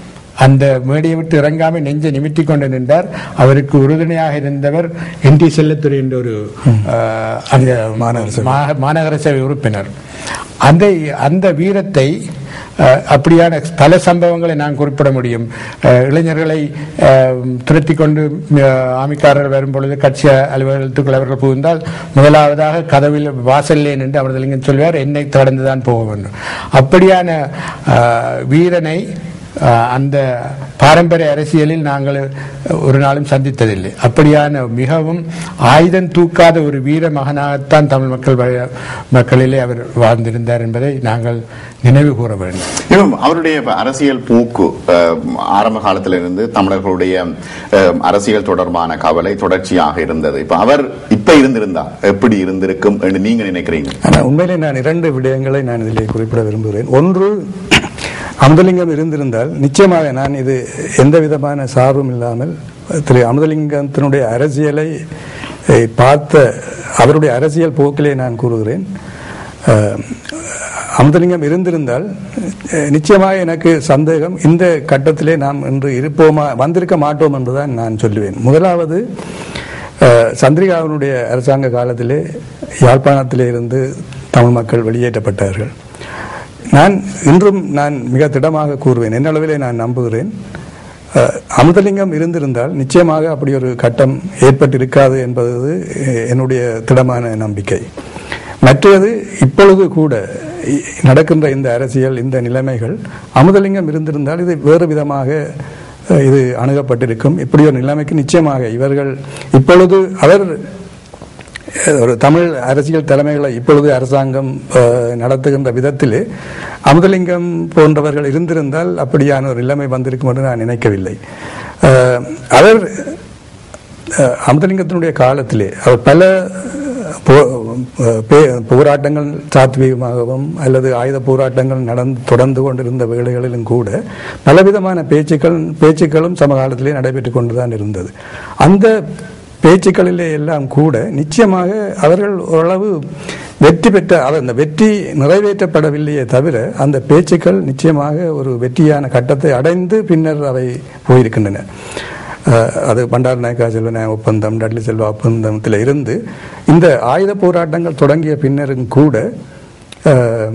அந்த மேடையை விட்டு இறங்காமல் நெஞ்சை நிமித்திக் கொண்டு நின்றார் அவருக்கு உறுதுணையாக இருந்தவர் என் டி செல்லத்துறை என்ற ஒரு அஹ், அந்த மாநகர சபை. மா- மாநகர சபை உறுப்பினர் அந்த அந்த வீரத்தை அஹ், அப்படியான பல சம்பவங்களை நான் குறிப்பிட முடியும் அஹ், இளைஞர்களை அஹ், துரத்தி கொண்டு அஹ், ஆமிக்காரர் வரும்பொழுது கட்சி அலுவலகத்துக்குள் அவர்கள் புகுந்தால் முதலாவதாக கதவில் வாசல்லே நின்று அமிர்தலிங்கம் சொல்வார் என்னை கடந்துதான் போக வேண்டும் அப்படியான அஹ், வீரனை அஹ், அந்த பாரம்பரிய அரசியலில் நாங்கள் ஒரு நாளும் சந்தித்ததில்லை அப்படியான மிகவும் ஆயுதம் தூக்காத ஒரு வீர மகனாகத்தான் தமிழ் மக்கள் வ- மக்களிலே அவர் வாழ்ந்திருந்தார் என்பதை நாங்கள் நினைவு கூற வேண்டும் இன்னும் அவருடைய இப்ப அரசியல் போக்கு அஹ், ஆரம்ப காலத்திலிருந்து தமிழர்களுடைய அஹ், அரசியல் தொடர்பான கவலை தொடர்ச்சியாக இருந்தது இப்ப அவர் இப்ப இருந்திருந்தா எப்படி இருந்திருக்கும் என்று நீங்க நினைக்கிறீங்க ஆனால் உண்மையிலே நான் இரண்டு விடயங்களை நான் இதிலே குறிப்பிட விரும்புகிறேன் ஒன்று அமுதலிங்கம் இருந்திருந்தால் நிச்சயமாக நான் இது எந்த விதமான சார்பும் இல்லாமல் திரு அமுதலிங்கத்தினுடைய அரசியலை eh, பார்த்த அவருடைய அரசியல் போக்கிலே நான் கூறுகிறேன் அஹ், அமுதலிங்கம் இருந்திருந்தால் அஹ், நிச்சயமாக எனக்கு சந்தேகம் இந்த கட்டத்திலே நாம் இன்று இருப்போமா வந்திருக்க மாட்டோம் என்றுதான் நான் சொல்லுவேன் முதலாவது அஹ், சந்திரிகாவினுடைய அரசாங்க காலத்திலே யாழ்ப்பாணத்திலே இருந்து தமிழ் மக்கள் வெளியேற்றப்பட்டார்கள் நான் இன்றும் நான் மிக திடமாக கூறுவேன் என்ன அளவிலே நான் நம்புகிறேன் அஹ், அமுதலிங்கம் இருந்திருந்தால் நிச்சயமாக அப்படி ஒரு கட்டம் ஏற்பட்டிருக்காது என்பது அஹ், என்னுடைய திடமான நம்பிக்கை மற்றது இப்பொழுது கூட இ- நடக்கின்ற இந்த அரசியல் இந்த நிலைமைகள் அமுதலிங்கம் இருந்திருந்தால் இது வேறு விதமாக அஹ், இது அணுகப்பட்டிருக்கும் இப்படி ஒரு நிலைமைக்கு நிச்சயமாக இவர்கள் இப்பொழுது அவர் ஒரு தமிழ் அரசியல் தலைமைகளை இப்பொழுது அரசாங்கம் அஹ், நடத்துகின்ற விதத்திலே அமுதலிங்கம் போன்றவர்கள் இருந்திருந்தால் அப்படியான ஒரு நிலைமை வந்திருக்கும் என்று நான் நினைக்கவில்லை அஹ், அவர் அஹ், அமுதலிங்கத்தினுடைய காலத்திலே அவர் பல போ- அஹ், பே- போராட்டங்கள் சாத்வீகமாகவும் அல்லது ஆயுத போராட்டங்கள் நடந்து தொடர்ந்து கொண்டிருந்த வேளைகளிலும் கூட பலவிதமான பேச்சுக்கள் பேச்சுக்களும் சமகாலத்திலே நடைபெற்றுக் கொண்டுதான் இருந்தது அந்த பேச்சுக்களிலே எல்லாம் கூட நிச்சயமாக அவர்கள் ஓரளவு வெற்றி பெற்ற அவர் அந்த வெற்றி நிறைவேற்றப்படவில்லையே தவிர அந்த பேச்சுக்கள் நிச்சயமாக ஒரு வெற்றியான கட்டத்தை அடைந்து பின்னர் அவை போயிருக்கின்றன அஹ், அது பண்டார் நாயக்கா செல்வன ஒப்பந்தம் டட்லி செல்வா ஒப்பந்தத்தில் இருந்து இந்த ஆயுத போராட்டங்கள் தொடங்கிய பின்னரும் கூட அஹ்,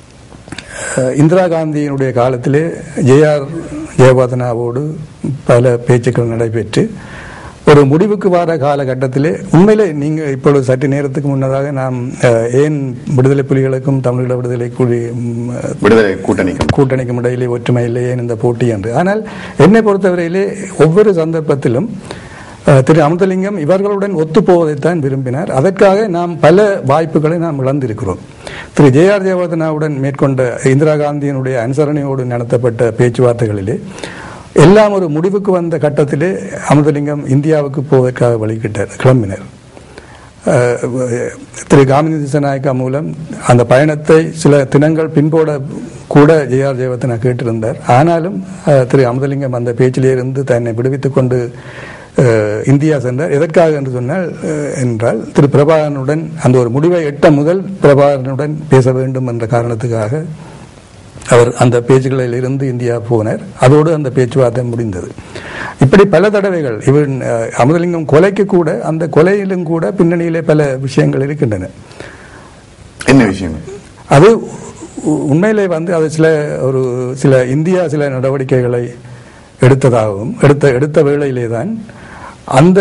அஹ், இந்திரா காந்தியினுடைய காலத்திலே ஜேஆர் ஜெயபாதனாவோடு பல பேச்சுக்கள் நடைபெற்று ஒரு முடிவுக்கு வர காலகட்டத்திலே உண்மையிலே நீங்க இப்பொழுது சற்று நேரத்துக்கு முன்னதாக நாம் அஹ், ஏன் விடுதலை புலிகளுக்கும் தமிழீழ விடுதலை புலி ம், விடுதலை கூட்டணிக்கும் கூட்டணிக்கும் இடையிலே ஒற்றுமை இல்லை ஏன் இந்த போட்டி என்று ஆனால் என்னை பொறுத்தவரையிலே ஒவ்வொரு சந்தர்ப்பத்திலும் அஹ், திரு அமுதலிங்கம் இவர்களுடன் ஒத்துப்போவதைத்தான் விரும்பினார் அதற்காக நாம் பல வாய்ப்புகளை நாம் இழந்திருக்கிறோம் திரு ஜே ஆர் ஜெயவர்தனாவுடன் மேற்கொண்ட இந்திரா காந்தியினுடைய அனுசரணையோடு நடத்தப்பட்ட பேச்சுவார்த்தைகளிலே எல்லாம் ஒரு முடிவுக்கு வந்த கட்டத்திலே அமுதலிங்கம் இந்தியாவுக்கு போவதற்காக வழிகிட்டார் கிளம்பினர் அஹ், திரு காமினி திசநாயக்கா மூலம் அந்த பயணத்தை சில தினங்கள் பின்போட கூட ஜே ஆர் ஜெயவர்தனா கேட்டிருந்தார் ஆனாலும் அஹ், திரு அமுதலிங்கம் அந்த பேச்சிலே இருந்து தன்னை விடுவித்துக் கொண்டு அஹ், இந்தியா சென்றார் எதற்காக என்று சொன்னால் அஹ், என்றால் திரு பிரபாகரனுடன் அந்த ஒரு முடிவை எட்ட முதல் பிரபாகரனுடன் பேச வேண்டும் என்ற காரணத்துக்காக அவர் அந்த பேச்சுகளில் இருந்து இந்தியா போனார் அதோடு அந்த பேச்சுவார்த்தை முடிந்தது இப்படி பல தடவைகள் இவன் அஹ், அமுதலிங்கம் கொலைக்கு கூட அந்த கொலையிலும் கூட பின்னணியிலே பல விஷயங்கள் இருக்கின்றன என்ன விஷயங்கள் அது உ- உண்மையிலே வந்து அது சில ஒரு சில இந்தியா சில நடவடிக்கைகளை எடுத்ததாகவும் எடுத்த எடுத்த வேளையிலே தான் அந்த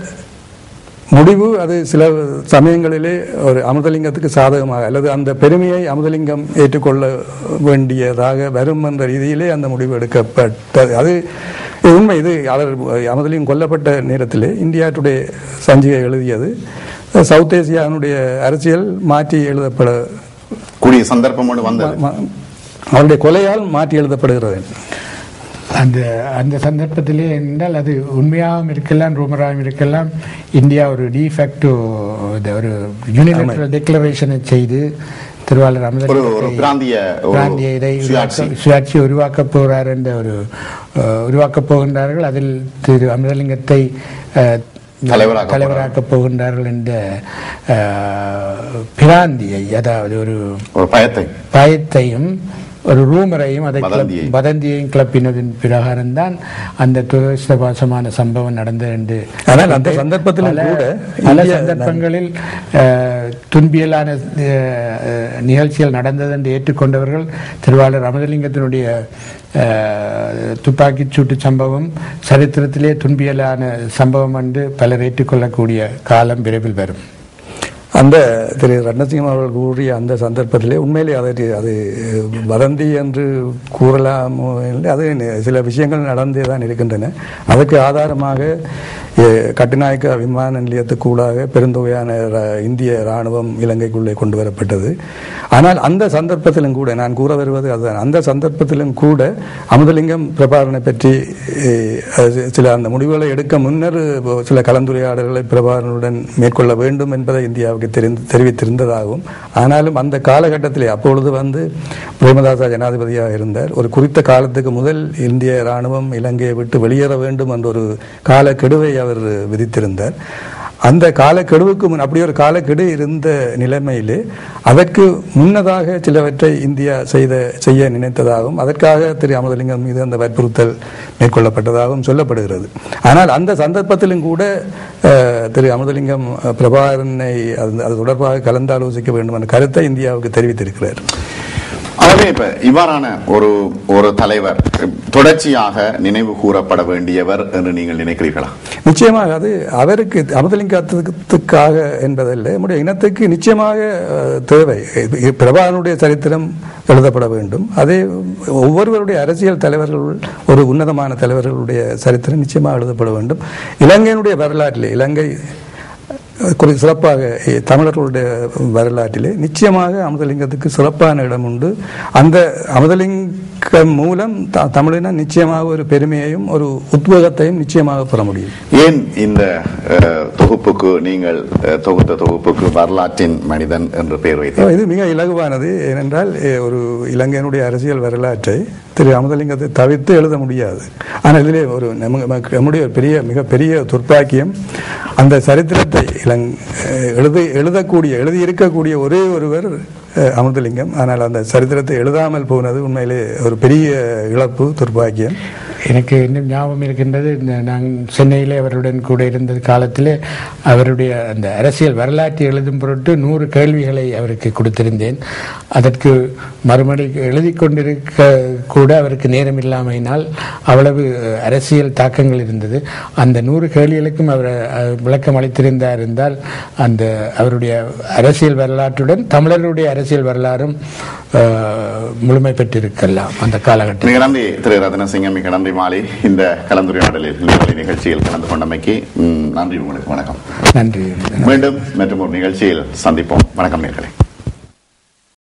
முடிவு அது சில சமயங்களிலே ஒரு அமுதலிங்கத்துக்கு சாதகமாக அல்லது அந்த பெருமையை அமுதலிங்கம் ஏற்றுக்கொள்ள வேண்டியதாக வரும் என்ற ரீதியிலே அந்த முடிவு எடுக்கப்பட்டது அது இது உண்மை இது அவர் அமுதலிங்கம் கொல்லப்பட்ட நேரத்திலே இந்தியா டுடே சஞ்சிகை எழுதியது சவுத் ஏசியாவினுடைய அரசியல் மாற்றி எழுதப்பட கூடிய சந்தர்ப்பம் ஒன்று வந்தது ம- அவருடைய கொலையால் மாற்றி எழுதப்படுகிறது அந்த அந்த சந்தர்ப்பத்திலே என்றால் அது உண்மையாகவும் இருக்கலாம் ரூமராகவும் இருக்கலாம் இந்தியா ஒரு டிஃபேக்டோ ஒரு யூனிலேட்டரல் டெக்ளரேஷனை செய்து திருவாளர் ஒரு ஒரு அமிர்த பிராந்திய ஒரு பிராந்திய இதை சுயாட்சி உருவாக்க- சுயாட்சி உருவாக்கப் போகிறார் என்ற ஒரு அஹ், உருவாக்கப் போகின்றார்கள் அதில் திரு அமிர்தலிங்கத்தை அஹ், தலைவராக்கப் தலைவராக்கப் போகின்றார்கள் என்ற அஹ், பிராந்தியை அதாவது ஒரு ஒரு பயத்தை பயத்தையும் ஒரு ரூமரையும் அதை கிளப்- வதந்தியை. வதந்தியையும் கிளப்பினதின் பிரகாரம் தான் அந்த துரதிருஷ்டபாசமான சம்பவம் நடந்தது என்று ஆனால் அந்த சந்தர்ப்பத்திலும் பல- கூட பல இந்திய- சந்தர்ப்பங்களில் அஹ், துன்பியலான அஹ், நிகழ்ச்சிகள் நடந்தது என்று ஏற்றுக்கொண்டவர்கள் திருவாளர் அமதலிங்கத்தினுடைய அஹ், துப்பாக்கிச் சூட்டு சம்பவம் சரித்திரத்திலே துன்பியலான சம்பவம் என்று பலர் ஏற்றுக்கொள்ளக்கூடிய காலம் விரைவில் வரும் அந்த திரு ரத்னசிங்கம் அவர்கள் கூறிய அந்த சந்தர்ப்பத்திலே உண்மையிலே அதை அது வதந்தி என்று கூறலாமோ இல்லை அது சில விஷயங்கள் நடந்தே தான் இருக்கின்றன அதற்கு ஆதாரமாக எ, கட்டுநாயக்க விமான நிலையத்துக்கூடாக பெருந்தொகையான ர- இந்திய ராணுவம் இலங்கைக்குள்ளே கொண்டு வரப்பட்டது ஆனால் அந்த சந்தர்ப்பத்திலும் கூட நான் கூற வருவது அதுதான் அந்த சந்தர்ப்பத்திலும் கூட அமுதலிங்கம் பிரபாரனை பற்றி எ, அது சில அந்த முடிவுகளை எடுக்க முன்னர் சில கலந்துரையாடல்களை பிரபாரனுடன் மேற்கொள்ள வேண்டும் என்பதை இந்தியாவுக்கு தெரிந்து தெரிவித்திருந்ததாகவும் ஆனாலும் அந்த காலகட்டத்திலே அப்பொழுது வந்து பிரேமதாசா ஜனாதிபதியாக இருந்தார் ஒரு குறித்த காலத்துக்கு முதல் இந்திய ராணுவம் இலங்கையை விட்டு வெளியேற வேண்டும் என்ற ஒரு காலக்கெடுவை அவர் விதித்திருந்தார் அந்த காலக்கெடுவுக்கு முன் அப்படி ஒரு காலக்கெடு இருந்த நிலைமையிலே அதற்கு முன்னதாக சிலவற்றை இந்தியா செய்த செய்ய நினைத்ததாகவும் அதற்காக திரு அமதலிங்கம் மீது அந்த வற்புறுத்தல் மேற்கொள்ளப்பட்டதாகவும் சொல்லப்படுகிறது ஆனால் அந்த சந்தர்ப்பத்திலும் கூட அஹ், திரு அமதலிங்கம் அஹ், பிரபாகரனை அது அது தொடர்பாக கலந்தாலோசிக்க வேண்டும் என்ற கருத்தை இந்தியாவுக்கு தெரிவித்திருக்கிறார் ஆகவே இப்ப இவ்வாறான ஒரு ஒரு தலைவர் தொடர்ச்சியாக நினைவு கூறப்பட வேண்டியவர் என்று நீங்கள் நினைக்கிறீர்களா நிச்சயமாக அது அவருக்கு அமதலிங்கத்துக்காக என்பதல்ல நம்முடைய இனத்துக்கு நிச்சயமாக அஹ், தேவை இது பிரபாகரனுடைய சரித்திரம் எழுதப்பட வேண்டும் அதே ஒவ்வொருவருடைய அரசியல் தலைவர்கள் ஒரு உன்னதமான தலைவர்களுடைய சரித்திரம் நிச்சயமாக எழுதப்பட வேண்டும் இலங்கையினுடைய வரலாற்றிலே இலங்கை குறி சிறப்பாக எ, தமிழர்களுடைய வரலாற்றிலே நிச்சயமாக அமுதலிங்கத்துக்கு சிறப்பான இடம் உண்டு அந்த அமுதலிங்கம் மூலம் த- தமிழினம் நிச்சயமாக ஒரு பெருமையையும் ஒரு உத்வேகத்தையும் நிச்சயமாக பெற முடியும் ஏன் இந்த அஹ், தொகுப்புக்கு நீங்கள் அஹ், தொகுத்த தொகுப்புக்கு வரலாற்றின் மனிதன் என்று பெயர் வைத்தீர்கள் இது மிக இலகுவானது ஏனென்றால் எ, ஒரு இலங்கையினுடைய அரசியல் வரலாற்றை திரு அமுதலிங்கத்தை தவிர்த்து எழுத முடியாது ஆனால் இதிலே ஒரு நம- நமக்கு- நம்முடைய ஒரு பெரிய மிகப்பெரிய துர்ப்பாக்கியம் அந்த சரித்திரத்தை இலங் அஹ், எழுதி எழுதக்கூடிய எழுதியிருக்கக்கூடிய ஒரே ஒருவர் அஹ், அமுதலிங்கம் ஆனால் அந்த சரித்திரத்தை எழுதாமல் போனது உண்மையிலே ஒரு பெரிய இழப்பு துர்ப்பாக்கியம் எனக்கு இன்னும் ஞாபகம் இருக்கின்றது இந்த நான் சென்னையிலே அவருடன் கூட இருந்த காலத்திலே அவருடைய அந்த அரசியல் வரலாற்றை எழுதும் பொருட்டு நூறு கேள்விகளை அவருக்கு கொடுத்திருந்தேன் அதற்கு மறுமொழி எழுதி கொண்டிருக்க கூட அவருக்கு நேரம் இல்லாமையினால் அவ்வளவு அரசியல் தாக்கங்கள் இருந்தது அந்த நூறு கேள்விகளுக்கும் அவர் அஹ், விளக்கம் அளித்திருந்தார் இருந்தால் அந்த அவருடைய அரசியல் வரலாற்றுடன் தமிழருடைய அரசியல் வரலாறும் அஹ், முழுமை பெற்றிருக்கலாம் அந்த காலகட்டத்தில் மிக நன்றி திரு ரத்னசிங்கம் மிக நன்றி மாலை இந்த கலந்துரையாடலில் நேரலை நிகழ்ச்சியில் கலந்து கொண்டமைக்கு ம், நன்றி உங்களுக்கு வணக்கம் நன்றி மீண்டும் மற்றும் ஒரு நிகழ்ச்சியில் சந்திப்போம் வணக்கம் நேர்களே